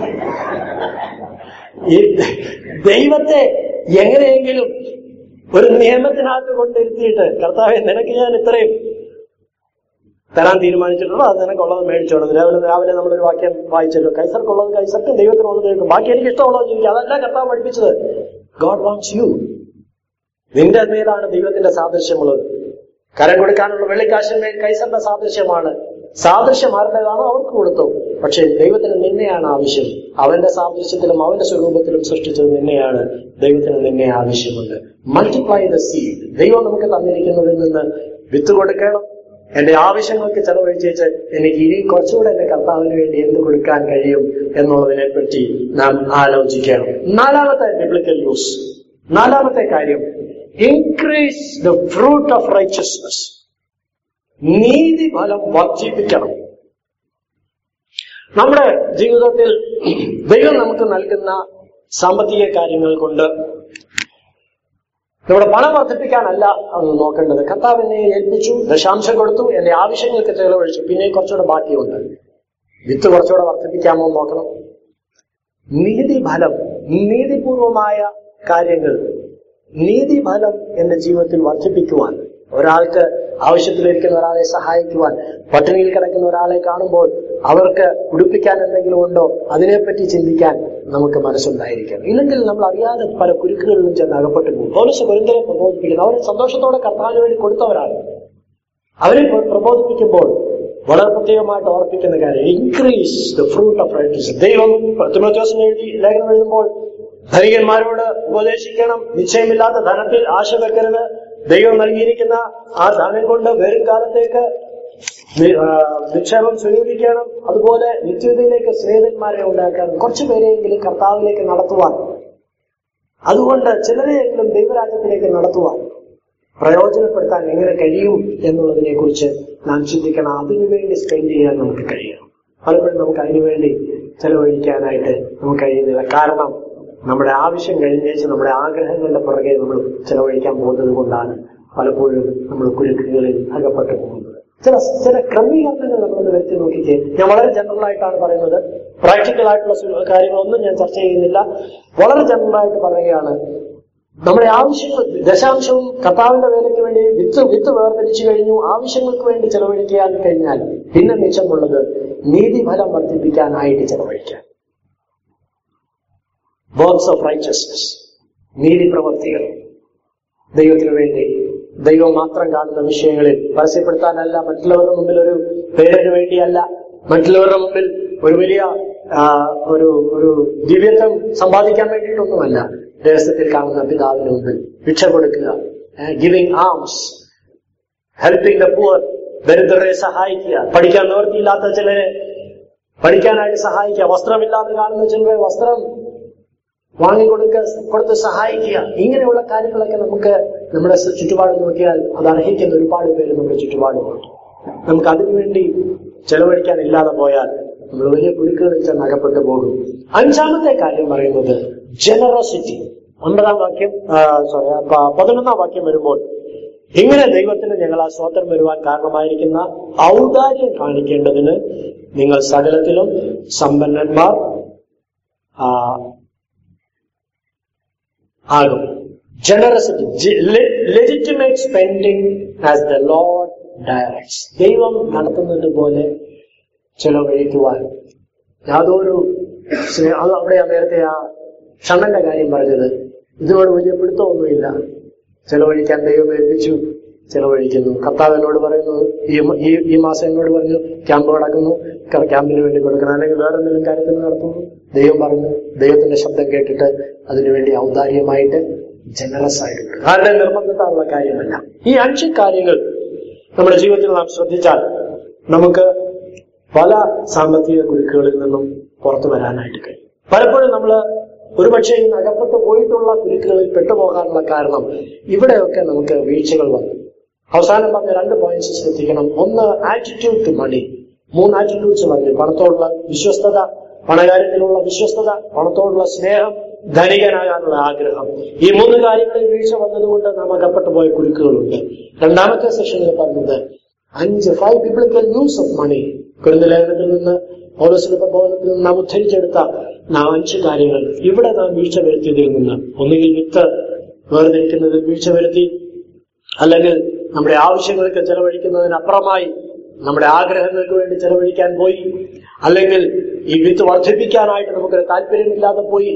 ഈ ദൈവത്തെ എങ്ങനെയെങ്കിലും ഒരു നിയമത്തിനകത്ത് കൊണ്ടിരുത്തിയിട്ട് കർത്താവെ നിനക്ക് ഞാൻ ഇത്രയും തരാൻ തീരുമാനിച്ചിട്ടുള്ളൂ അത് നിനക്കുള്ളത് മേടിച്ചോളൂ രാവിലെ രാവിലെ നമ്മളൊരു വാക്യം വായിച്ചല്ലോ കൈസർക്കുള്ളത് കൈസർക്ക് ദൈവത്തിനുള്ളത് ദൈവം ബാക്കി എനിക്ക് ഇഷ്ടമുള്ളത് ജീവിക്കുക അതല്ല കർത്താവ് പഠിപ്പിച്ചത് ഗോഡ് വാണ്ട്സ് യു നിന്റെ മേലാണ് ദൈവത്തിന്റെ സാദൃശ്യമുള്ളത് കരം കൊടുക്കാനുള്ള വെള്ളിക്കാശിന്മേൽ കൈസറിന്റെ സാദൃശ്യമാണ് സാദൃശ്യം ആരുടേതാണോ അവർക്ക് കൊടുത്തു പക്ഷേ ദൈവത്തിന് നിന്നെയാണ് ആവശ്യം അവന്റെ സാദൃശ്യത്തിലും അവന്റെ സ്വരൂപത്തിലും സൃഷ്ടിച്ചത് നിന്നെയാണ് ദൈവത്തിന് നിന്നെ ആവശ്യമുണ്ട് മൾട്ടിപ്ലൈ ദ സീഡ് ദൈവം നമുക്ക് തന്നിരിക്കുന്നതിൽ നിന്ന് വിത്ത് കൊടുക്കണം എന്റെ ആവശ്യങ്ങൾക്ക് ചെലവഴിച്ചേച്ച് എനിക്ക് ഇനി കുറച്ചുകൂടെ എന്റെ കർത്താവിന് വേണ്ടി എന്ത് കൊടുക്കാൻ കഴിയും എന്നുള്ളതിനെ പറ്റി നാം ആലോചിക്കണം നാലാമത്തെ ബിബ്ലിക്കൽ യൂസ് നാലാമത്തെ കാര്യം increase the fruit of righteousness നീതി ഫലം വർദ്ധിപ്പിക്കണം നമ്മുടെ ജീവിതത്തിൽ ദൈവം നമുക്ക് നൽകുന്ന സാമ്പത്തിക കാര്യങ്ങൾ കൊണ്ട് നമ്മുടെ പണം വർദ്ധിപ്പിക്കാനല്ല അത് നോക്കേണ്ടത് കർത്താവ് എന്നെ ഏൽപ്പിച്ചു ദശാംശം കൊടുത്തു എന്റെ ആവശ്യങ്ങൾക്ക് ചെലവഴിച്ചു പിന്നെ കുറച്ചുകൂടെ ബാക്കിയുണ്ട് വിത്ത് കുറച്ചുകൂടെ വർദ്ധിപ്പിക്കാമോ എന്ന് നോക്കണം നീതിഫലം നീതിപൂർവമായ കാര്യങ്ങൾ നീതിഫലം എന്റെ ജീവിതത്തിൽ വർദ്ധിപ്പിക്കുവാൻ ഒരാൾക്ക് ആവശ്യത്തിലിരിക്കുന്ന ഒരാളെ സഹായിക്കുവാൻ പട്ടിണിയിൽ കിടക്കുന്ന ഒരാളെ കാണുമ്പോൾ അവർക്ക് ഉടുപ്പിക്കാൻ എന്തെങ്കിലും ഉണ്ടോ അതിനെപ്പറ്റി ചിന്തിക്കാൻ നമുക്ക് മനസ്സുണ്ടായിരിക്കണം ഇല്ലെങ്കിൽ നമ്മൾ അറിയാതെ പല കുരുക്കുകളിലും ചെന്ന് അകപ്പെട്ടു പോകും പോലീസ് കുരുന്തരെ പ്രബോധിപ്പിക്കുന്നു അവരെ സന്തോഷത്തോടെ കർത്താവിന് വേണ്ടി കൊടുത്തവരാണ് അവരെ പ്ര- പ്രബോധിപ്പിക്കുമ്പോൾ വളരെ പ്രത്യേകമായിട്ട് ഓർപ്പിക്കുന്ന കാര്യം increase the fruit of rights ദൈവം തിമോത്യോസിന് എഴുതി ലേഖനം എഴുതുമ്പോൾ ധനികന്മാരോട് ഉപദേശിക്കണം നിശ്ചയമില്ലാത്ത ധനത്തിൽ ആശ വെക്കരുത് ദൈവം നൽകിയിരിക്കുന്ന ആ ധനം കൊണ്ട് വരും കാലത്തേക്ക് നി- ആ, നിക്ഷേപം സ്വരൂപിക്കണം അതുപോലെ നിത്യതയിലേക്ക് സ്നേഹിതന്മാരെ ഉണ്ടാക്കാൻ കുറച്ചു പേരെയെങ്കിലും കർത്താവിലേക്ക് നടത്തുവാൻ അതുകൊണ്ട് ചിലരെയെങ്കിലും ദൈവരാജ്യത്തിലേക്ക് നടത്തുവാൻ പ്രയോജനപ്പെടുത്താൻ എങ്ങനെ കഴിയും എന്നുള്ളതിനെ കുറിച്ച് നാം ചിന്തിക്കണം അതിനുവേണ്ടി സ്പെൻഡ് ചെയ്യാൻ നമുക്ക് കഴിയണം പലപ്പോഴും നമുക്ക് അതിനുവേണ്ടി ചെലവഴിക്കാനായിട്ട് നമുക്ക് കഴിയുന്നില്ല കാരണം നമ്മുടെ ആവശ്യം കഴിഞ്ഞേച്ച് നമ്മുടെ ആഗ്രഹങ്ങളുടെ പുറകെ നമ്മൾ ചെലവഴിക്കാൻ പോകുന്നത് കൊണ്ടാണ് പലപ്പോഴും നമ്മൾ കുരുക്കുകളിൽ അകപ്പെട്ടു പോകുന്നത് ചില ചില ക്രമീകരണങ്ങൾ നമ്മളൊന്ന് വരുത്തി നോക്കിക്കേ ഞാൻ വളരെ ജനറൽ ആയിട്ടാണ് പറയുന്നത് പ്രാക്ടിക്കൽ ആയിട്ടുള്ള സു- കാര്യങ്ങളൊന്നും ഞാൻ ചർച്ച ചെയ്യുന്നില്ല വളരെ ജനറൽ ആയിട്ട് പറയുകയാണ് നമ്മുടെ ആവശ്യങ്ങൾ ദശാംശവും കർത്താവിന്റെ വേലയ്ക്ക് വേണ്ടി വിത്ത് വിത്ത് വേർതിരിച്ചു കഴിഞ്ഞു ആവശ്യങ്ങൾക്ക് വേണ്ടി ചെലവഴിക്കാൻ കഴിഞ്ഞാൽ പിന്നെ മിച്ചമുള്ളത് നീതിഫലം വർദ്ധിപ്പിക്കാനായിട്ട് ചെലവഴിക്കാൻ വർക്ക്സ് ഓഫ് റൈറ്റസ്നസ് നീതി പ്രവർത്തികൾ ദൈവത്തിന് വേണ്ടി ദൈവം മാത്രം കാണുന്ന വിഷയങ്ങളിൽ പരസ്യപ്പെടുത്താനല്ല മറ്റുള്ളവരുടെ മുമ്പിൽ ഒരു പേരിന് വേണ്ടിയല്ല മറ്റുള്ളവരുടെ മുമ്പിൽ ഒരു വലിയ ആ, ഒരു ഒരു ദിവ്യത്വം സമ്പാദിക്കാൻ വേണ്ടിയിട്ടൊന്നുമല്ല രഹസ്യത്തിൽ കാണുന്ന പിതാവിന് മുമ്പിൽ ഭിക്ഷ കൊടുക്കുക giving alms helping the poor ദരിദ്രരെ സഹായിക്കുക പഠിക്കാൻ നിവൃത്തിയില്ലാത്ത ചിലരെ പഠിക്കാനായിട്ട് സഹായിക്കുക വസ്ത്രമില്ലാതെ കാണുന്ന ചിലരെ വസ്ത്രം വാങ്ങിക്കൊടുക്ക കൊടുത്ത് സഹായിക്കുക ഇങ്ങനെയുള്ള കാര്യങ്ങളൊക്കെ നമുക്ക് നമ്മുടെ സ- ചുറ്റുപാട് നോക്കിയാൽ അത് അർഹിക്കുന്ന ഒരുപാട് പേര് നമ്മുടെ ചുറ്റുപാടുമുണ്ട് നമുക്ക് അതിനുവേണ്ടി ചെലവഴിക്കാൻ ഇല്ലാതെ പോയാൽ നമ്മൾ വലിയ കുരുക്കുകളിൽ ചെന്ന് അകപ്പെട്ടു പോകും അഞ്ചാമത്തെ കാര്യം പറയുന്നത് ജനറോസിറ്റി ഒൻപതാം വാക്യം സോറി പതിനൊന്നാം വാക്യം വരുമ്പോൾ ഇങ്ങനെ ദൈവത്തിന് ഞങ്ങൾ ആ സ്വതന്ത്രം വരുവാൻ കാരണമായിരിക്കുന്ന ഔദാര്യം കാണിക്കേണ്ടതിന് നിങ്ങൾ സകലത്തിലും സമ്പന്നന്മാർ ആ, ആകും generosity legitimate spending as the Lord directs ദൈവം നടത്തുന്നത് പോലെ ചെലവഴിക്കുവാൻ യാതൊരു സ്നേ- അത് അവിടെ നേരത്തെ ആ ക്ഷണന്റെ കാര്യം പറഞ്ഞത് ഇതിനോട് വലിയ പിടുത്തമൊന്നുമില്ല ചെലവഴിക്കാൻ ദൈവം ഏൽപ്പിച്ചു ചെലവഴിക്കുന്നു കർത്താവ് എന്നോട് പറയുന്നു ഈ മ- ഈ ഈ മാസം എന്നോട് പറഞ്ഞു ക്യാമ്പ് നടക്കുന്നു ക- ക്യാമ്പിന് വേണ്ടി കൊടുക്കണം അല്ലെങ്കിൽ വേറെ എന്തെങ്കിലും കാര്യത്തിൽ നടത്തുന്നു ദൈവം പറഞ്ഞു ദൈവത്തിന്റെ ശബ്ദം കേട്ടിട്ട് അതിനുവേണ്ടി ഔദാര്യമായിട്ട് ജനറസ് ആയിട്ടുണ്ട് ആരുടെ നിർബന്ധത്താനുള്ള കാര്യമല്ല ഈ അഞ്ച് കാര്യങ്ങൾ നമ്മുടെ ജീവിതത്തിൽ നാം ശ്രദ്ധിച്ചാൽ നമുക്ക് പല സാമ്പത്തിക കുരുക്കുകളിൽ നിന്നും പുറത്തു വരാനായിട്ട് കഴിയും പലപ്പോഴും നമ്മൾ ഒരുപക്ഷെ ഈ അകപ്പെട്ടു പോയിട്ടുള്ള കുരുക്കുകളിൽ പെട്ടുപോകാനുള്ള കാരണം ഇവിടെയൊക്കെ നമുക്ക് വീഴ്ചകൾ വന്നു അവസാനം പറഞ്ഞ രണ്ട് പോയിന്റ്സ് ശ്രദ്ധിക്കണം ഒന്ന് ആറ്റിറ്റ്യൂഡ് ടു മണി മൂന്ന് ആറ്റിറ്റ്യൂഡ്സ് പറഞ്ഞു പണത്തോടുള്ള വിശ്വസ്തത പണകാര്യത്തിലുള്ള വിശ്വസ്തത പണത്തോടുള്ള സ്നേഹം ധനികനാകാനുള്ള ആഗ്രഹം ഈ മൂന്ന് കാര്യങ്ങളിൽ വീഴ്ച വന്നതുകൊണ്ട് നാം അകപ്പെട്ടു പോയ കുരുക്കുകളുണ്ട് രണ്ടാമത്തെ സെഷനിൽ പറഞ്ഞത് അഞ്ച് five biblical use of money കുരുന്തലേഖനത്തിൽ നിന്ന് പൗലോസിന്റെ പ്രബോധനത്തിൽ നിന്ന് നാം ഉദ്ധരിച്ചെടുത്ത നാം അഞ്ച് കാര്യങ്ങൾ ഇവിടെ നാം വീഴ്ച വരുത്തിയതിൽ നിന്ന് ഒന്നുകിൽ വിത്ത് വേർതിരിക്കുന്നതിൽ വീഴ്ച വരുത്തി അല്ലെങ്കിൽ നമ്മുടെ ആവശ്യങ്ങൾക്ക് ചെലവഴിക്കുന്നതിനപ്പുറമായി നമ്മുടെ ആഗ്രഹങ്ങൾക്ക് വേണ്ടി ചെലവഴിക്കാൻ പോയി അല്ലെങ്കിൽ ഈ വിത്ത് വർദ്ധിപ്പിക്കാനായിട്ട് നമുക്കൊരു താല്പര്യമില്ലാതെ പോയി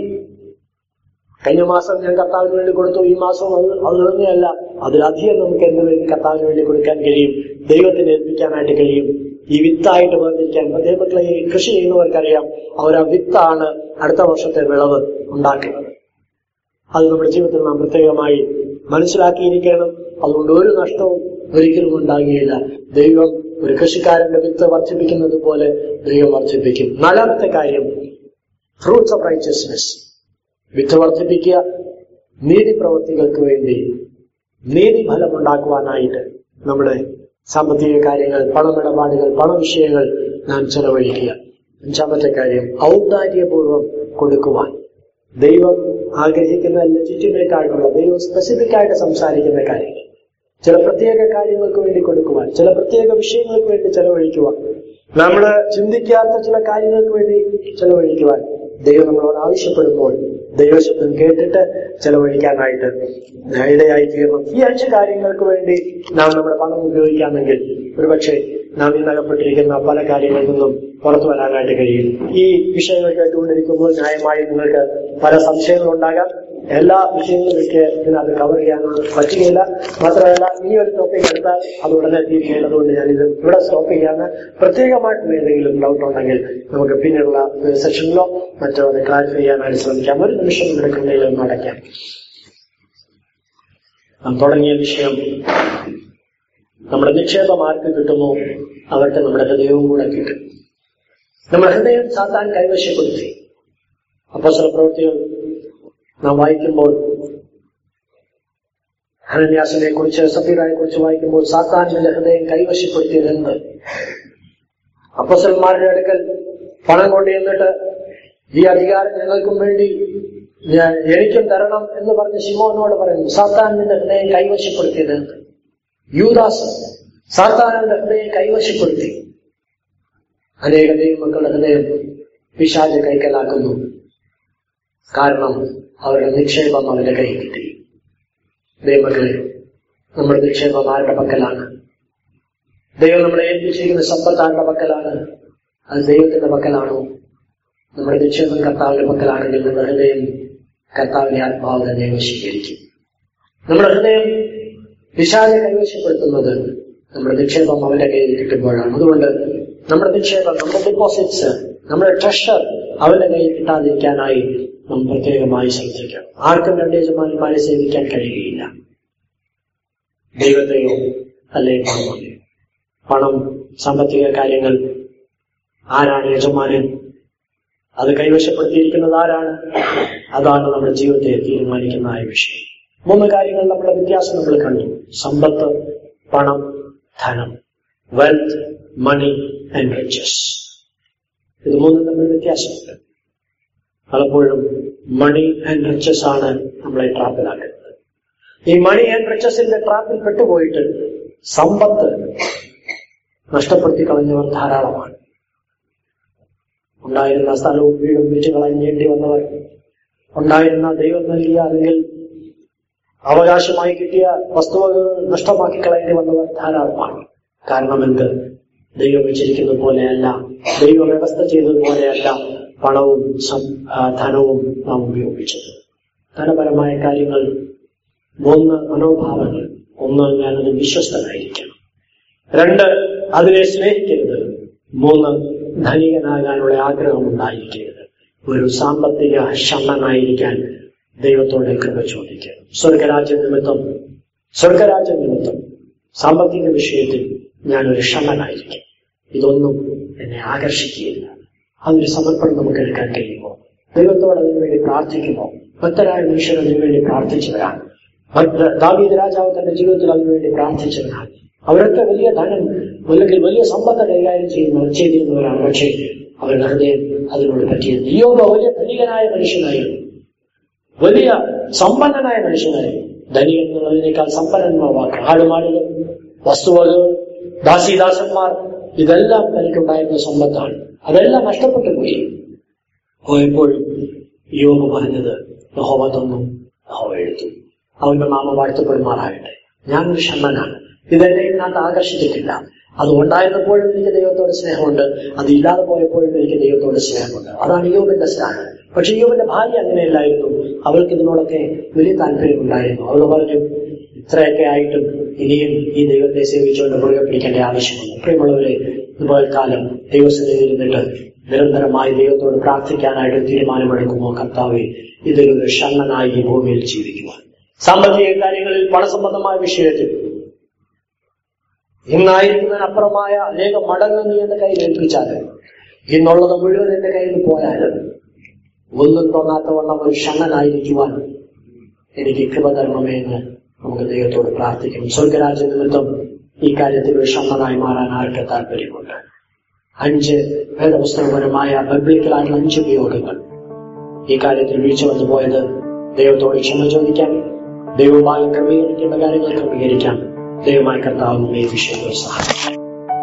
കഴിഞ്ഞ മാസം ഞാൻ കർത്താവിന് വേണ്ടി കൊടുത്തു ഈ മാസം അത് അത് തന്നെയല്ല അതിലധികം നമുക്ക് എന്ത് വേണ്ടി കർത്താവിന് വേണ്ടി കൊടുക്കാൻ കഴിയും ദൈവത്തിന് ഏൽപ്പിക്കാനായിട്ട് കഴിയും ഈ വിത്തായിട്ട് വേർതിരിക്കാൻ ദൈവമക്കളെ ഈ കൃഷി ചെയ്യുന്നവർക്കറിയാം അവർ ആ വിത്താണ് അടുത്ത വർഷത്തെ വിളവ് ഉണ്ടാക്കുന്നത് അത് നമ്മുടെ ജീവിതത്തിൽ നാം പ്രത്യേകമായി മനസ്സിലാക്കിയിരിക്കണം അതുകൊണ്ട് ഒരു നഷ്ടവും ഒരിക്കലും ഉണ്ടാകുകയില്ല ദൈവം ഒരു കൃഷിക്കാരന്റെ വിത്ത് വർദ്ധിപ്പിക്കുന്നത് പോലെ ദൈവം വർദ്ധിപ്പിക്കും നാലാമത്തെ കാര്യം ഫ്രൂട്ട്സ് ഓഫ് റൈച്ചസ്നെസ് വിത്ത് വർദ്ധിപ്പിക്കുക നീതി പ്രവർത്തികൾക്ക് വേണ്ടി നീതി ഫലമുണ്ടാക്കുവാനായിട്ട് നമ്മുടെ സാമ്പത്തിക കാര്യങ്ങൾ പണമിടപാടുകൾ പണവിഷയങ്ങൾ നാം ചെലവഴിക്കുക അഞ്ചാമത്തെ കാര്യം ഔദാര്യപൂർവം കൊടുക്കുവാൻ ദൈവം ആഗ്രഹിക്കുന്ന ലെജിറ്റിമേറ്റ് ആയിട്ടുള്ള ദൈവം സ്പെസിഫിക് ആയിട്ട് സംസാരിക്കുന്ന കാര്യങ്ങൾ ചില പ്രത്യേക കാര്യങ്ങൾക്ക് വേണ്ടി കൊടുക്കുവാൻ ചില പ്രത്യേക വിഷയങ്ങൾക്ക് വേണ്ടി ചെലവഴിക്കുവാൻ നമ്മൾ ചിന്തിക്കാത്ത ചില കാര്യങ്ങൾക്ക് വേണ്ടി ചെലവഴിക്കുവാൻ ദൈവം നമ്മളോട് ആവശ്യപ്പെടുമ്പോൾ ദൈവശബ്ദം കേട്ടിട്ട് ചെലവഴിക്കാനായിട്ട് ഇടയായി തീർന്നു ഈ അഞ്ച് കാര്യങ്ങൾക്ക് വേണ്ടി നാം നമ്മുടെ പണം ഉപയോഗിക്കാമെങ്കിൽ ഒരുപക്ഷെ നാം ഇന്നകപ്പെട്ടിരിക്കുന്ന പല കാര്യങ്ങളിൽ നിന്നും പുറത്തു വരാനായിട്ട് കഴിയും ഈ വിഷയങ്ങൾ കേട്ടുകൊണ്ടിരിക്കുമ്പോൾ ന്യായമായി നിങ്ങൾക്ക് പല സംശയങ്ങളും ഉണ്ടാകാം എല്ലാ വിഷയങ്ങളും എനിക്ക് ഇതിനകത്ത് കവർ ചെയ്യാനുള്ള പറ്റുകയില്ല മാത്രമല്ല ഇനി ഒരു ടോപ്പിക് എടുത്താൽ അത് ഉടനെ തീരുകയില്ല അതുകൊണ്ട് ഞാനിത് ഇവിടെ സ്റ്റോപ്പ് ചെയ്യാണ് പ്രത്യേകമായിട്ടുള്ള ഏതെങ്കിലും ഡൗട്ട് ഉണ്ടെങ്കിൽ നമുക്ക് പിന്നീടുള്ള സെഷനിലോ മറ്റോ അത് ക്ലാരിഫൈ ചെയ്യാനായിട്ട് ശ്രമിക്കാം ഒരു നിമിഷം നിങ്ങളുടെ കണ്ണുകളിൽ ഒന്ന് അടയ്ക്കാം നാം തുടങ്ങിയ വിഷയം നമ്മുടെ നിക്ഷേപം ആർക്ക് കിട്ടുമോ അവർക്ക് നമ്മുടെ ഹൃദയവും കൂടെ കിട്ടും നമ്മുടെ ഹൃദയം സാത്താൻ കൈവശപ്പെടുത്തി അപ്പോസല പ്രവൃത്തികൾ നാം വായിക്കുമ്പോൾ ഹനന്യാസിനെ കുറിച്ച് സഫീറായെ കുറിച്ച് വായിക്കുമ്പോൾ സാത്താനിന്റെ ഹൃദയം കൈവശപ്പെടുത്തിയത് എന്ത് അപ്പസന്മാരുടെ അടുക്കൽ പണം കൊണ്ട് ചെന്നിട്ട് ഈ അധികാരം ഞങ്ങൾക്കും വേണ്ടി ഞാൻ എനിക്കും തരണം എന്ന് പറഞ്ഞ് ശിമോനോട് പറയുന്നു സാത്താൻ നിന്റെ ഹൃദയം കൈവശപ്പെടുത്തിയത് എന്ത് യൂദാസ് സാത്താനന്റെ ഹൃദയം കൈവശപ്പെടുത്തി അനേക ദൈവമക്കളുടെ ഹൃദയം പിശാജ് കൈക്കലാക്കുന്നു കാരണം അവരുടെ നിക്ഷേപം അവരുടെ കയ്യിൽ കിട്ടി ദൈവമക്കളെ നമ്മുടെ നിക്ഷേപം ആരുടെ പക്കലാണ് ദൈവം നമ്മളെ ഏൽപ്പിച്ചിരിക്കുന്ന സമ്പത്ത് ആരുടെ പക്കലാണ് അത് ദൈവത്തിന്റെ പക്കലാണോ നമ്മുടെ നിക്ഷേപം കർത്താവിന്റെ പക്കലാണെങ്കിൽ നമ്മുടെ ഹൃദയം കർത്താവിന്റെ ആത്മാവ് തന്നെ വശീകരിക്കും നമ്മുടെ ഹൃദയം വിശാല കൈവശപ്പെടുത്തുന്നത് നമ്മുടെ നിക്ഷേപം അവന്റെ കയ്യിൽ കിട്ടുമ്പോഴാണ് അതുകൊണ്ട് നമ്മുടെ നിക്ഷേപം നമ്മുടെ ഡെപ്പോസിറ്റ്സ് നമ്മുടെ ട്രഷർ അവന്റെ കയ്യിൽ കിട്ടാതിരിക്കാനായി നാം പ്രത്യേകമായി ശ്രദ്ധിക്കണം ആർക്കും രണ്ട് യജമാനന്മാരെ സേവിക്കാൻ കഴിയുകയില്ല ദൈവത്തെയോ അല്ലെ പണമോ പണം സാമ്പത്തിക കാര്യങ്ങൾ ആരാണ് യജമാനൻ അത് കൈവശപ്പെടുത്തിയിരിക്കുന്നത് ആരാണ് അതാണ് നമ്മുടെ ജീവിതത്തെ തീരുമാനിക്കുന്നതായ വിഷയം മൂന്ന് കാര്യങ്ങൾ നമ്മുടെ വ്യത്യാസം നമ്മൾ കണ്ടു സമ്പത്ത് പണം ധനം വെൽത്ത് മണി ആൻഡ് റിച്ചസ് ഇത് മൂന്നും തമ്മിൽ വ്യത്യാസമുണ്ട് പലപ്പോഴും മണി ആൻഡ് റിച്ചസ് ആണ് നമ്മളെ ട്രാപ്പിലാക്കുന്നത് ഈ മണി ആൻഡ് റിച്ചസിന്റെ ട്രാപ്പിൽ പെട്ടുപോയിട്ട് സമ്പത്ത് നഷ്ടപ്പെടുത്തി കളഞ്ഞവർ ധാരാളമാണ് ഉണ്ടായിരുന്ന സ്ഥലവും വീടും വിറ്റ് കളഞ്ഞേണ്ടി വന്നവർ ഉണ്ടായിരുന്ന ദൈവം നൽകിയ അല്ലെങ്കിൽ അവകാശമായി കിട്ടിയ വസ്തുവകൾ നഷ്ടമാക്കി കളയേണ്ടി വന്നവർ ധാരാളമാണ് കാരണം എന്ത് ദൈവം വെച്ചിരിക്കുന്നത് പോലെയല്ല ദൈവം വ്യവസ്ഥ ചെയ്തതുപോലെയല്ല പണവും സം- ആ, ധനവും നാം ഉപയോഗിച്ചത് ധനപരമായ കാര്യങ്ങൾ മൂന്ന് മനോഭാവങ്ങൾ ഒന്ന് ഞാനത് വിശ്വസ്തനായിരിക്കണം രണ്ട് അതിനെ സ്നേഹിക്കരുത് മൂന്ന് ധനികനാകാനുള്ള ആഗ്രഹം ഉണ്ടായിരിക്കരുത് ഒരു സാമ്പത്തിക ഷണ്ണനായിരിക്കാൻ ദൈവത്തോടെ കൃപ ചോദിക്കുക സ്വർഗരാജ്യ നിമിത്തം സ്വർഗരാജ്യ നിമിത്തം സാമ്പത്തിക വിഷയത്തിൽ ഞാനൊരു ഷണ്ണനായിരിക്കും ഇതൊന്നും എന്നെ ആകർഷിക്കുകയില്ല അതൊരു സമർപ്പണം നമുക്ക് എടുക്കാൻ കഴിയുമോ ദൈവത്തോട് അതിനുവേണ്ടി പ്രാർത്ഥിക്കുമോ ഭക്തരായ മനുഷ്യർ അതിനുവേണ്ടി പ്രാർത്ഥിച്ചവരാണ് ഭക്ത- ദാവീദ് രാജാവ് തന്റെ ജീവിതത്തിൽ അതിനുവേണ്ടി പ്രാർത്ഥിച്ചവരാണ് അവരൊക്കെ വലിയ ധനം അല്ലെങ്കിൽ വലിയ സമ്പത്ത് കൈകാര്യം ചെയ്യുന്ന ചെയ്തിരുന്നവരാണ് പക്ഷേ അവരുടെ ഹൃദയം അതിനോട് പറ്റിയത് യോബ വലിയ ധനികനായ മനുഷ്യനായിരുന്നു വലിയ സമ്പന്നനായ മനുഷ്യനായിരുന്നു ധനികൻ എന്നുള്ളതിനേക്കാൾ സമ്പന്നന്മാർ വാക്ക് ആടുമാടുകൾ വസ്തുവകൾ ദാസിദാസന്മാർ ഇതെല്ലാം തനിക്കുണ്ടായിരുന്ന സമ്പത്താണ് അതെല്ലാം നഷ്ടപ്പെട്ടു പോയി പോയപ്പോഴും യോബ് പറഞ്ഞത് യഹോവ തന്നു യഹോവ എടുത്തു അവന്റെ നാമം വാഴ്ത്തപ്പെടുമാറാകട്ടെ ഞാനൊരു ഷണ്ണനാണ് ഇതെന്നെ ഇതിനകത്ത് ആകർഷിച്ചിട്ടില്ല അത് ഉണ്ടായിരുന്നപ്പോഴും എനിക്ക് ദൈവത്തോട് സ്നേഹമുണ്ട് അത് ഇല്ലാതെ പോയപ്പോഴും എനിക്ക് ദൈവത്തോട് സ്നേഹമുണ്ട് അതാണ് യോബിന്റെ സ്നേഹം പക്ഷെ യോബിന്റെ ഭാര്യ അങ്ങനെയല്ലായിരുന്നു അവൾക്ക് ഇതിനോടൊക്കെ വലിയ താല്പര്യമുണ്ടായിരുന്നു അവൾ പറഞ്ഞു ഇത്രയൊക്കെ ആയിട്ടും ഇനിയും ഈ ദൈവത്തെ സേവിച്ചുകൊണ്ട് മുറുകെ പിടിക്കേണ്ട ആവശ്യമുണ്ട് പ്രിയമുള്ളവരെ ഇതുപോലെ കാലം ദൈവസ്ഥയിൽ ഇരുന്നിട്ട് നിരന്തരമായി ദൈവത്തോട് പ്രാർത്ഥിക്കാനായിട്ട് തീരുമാനമെടുക്കുമോ കർത്താവെ ഇതിലൊരു ഷണ്ണനായി ഈ ഭൂമിയിൽ ജീവിക്കുവാൻ സാമ്പത്തിക കാര്യങ്ങളിൽ പണസംബന്ധമായ വിഷയത്തിൽ ഇന്നായിരിക്കുന്നതിനപ്പുറമായ അനേക മടങ്ങ് നീ എന്റെ കയ്യിൽ ഏൽപ്പിച്ചാൽ ഇന്നുള്ളത് മുഴുവൻ എന്റെ കയ്യിൽ പോയാൽ ഒന്നും തോന്നാത്ത വണ്ണം ഒരു ഷണ്ണനായിരിക്കുവാൻ എനിക്ക് കൃപ തരണമേ എന്ന് നമുക്ക് ദൈവത്തോട് പ്രാർത്ഥിക്കും സ്വർഗരാജ്യ നിമിത്തം ഈ കാര്യത്തിൽ ഒരു ഷണ്ണനായി മാറാൻ ആർക്ക് താല്പര്യമുണ്ട് അഞ്ച് വേദപുസ്തകപരമായ ബൈബിളിക്കലായിട്ടുള്ള അഞ്ച് ഉപയോഗങ്ങൾ ഈ കാര്യത്തിൽ വീഴ്ച വന്നു പോയത് ദൈവത്തോട് ക്ഷമ ചോദിക്കാം ദൈവമായി ക്രമീകരിക്കേണ്ട കാര്യങ്ങൾ ക്രമീകരിക്കാം ദൈവമായി കർത്താവ് ഈ വിഷയത്തിൽ സഹായിക്കും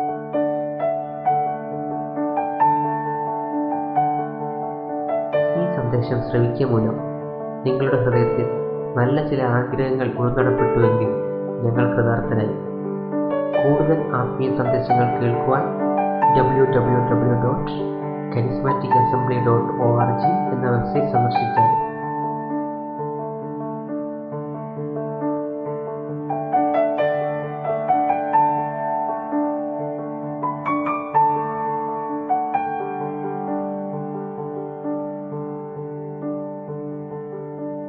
ഈ സന്ദേശം ശ്രവിക്കുക മൂലം നിങ്ങളുടെ ഹൃദയത്തിൽ നല്ല ചില ആഗ്രഹങ്ങൾ ഉൾനടപ്പെട്ടുവെങ്കിൽ ഞങ്ങൾ കൃതാർത്ഥനായി കൂടുതൽ ആത്മീയ സന്ദേശങ്ങൾ കേൾക്കുവാൻ W W W dot charismatic assembly dot O R G എന്ന വെബ്സൈറ്റ് സന്ദർശിച്ചാൽ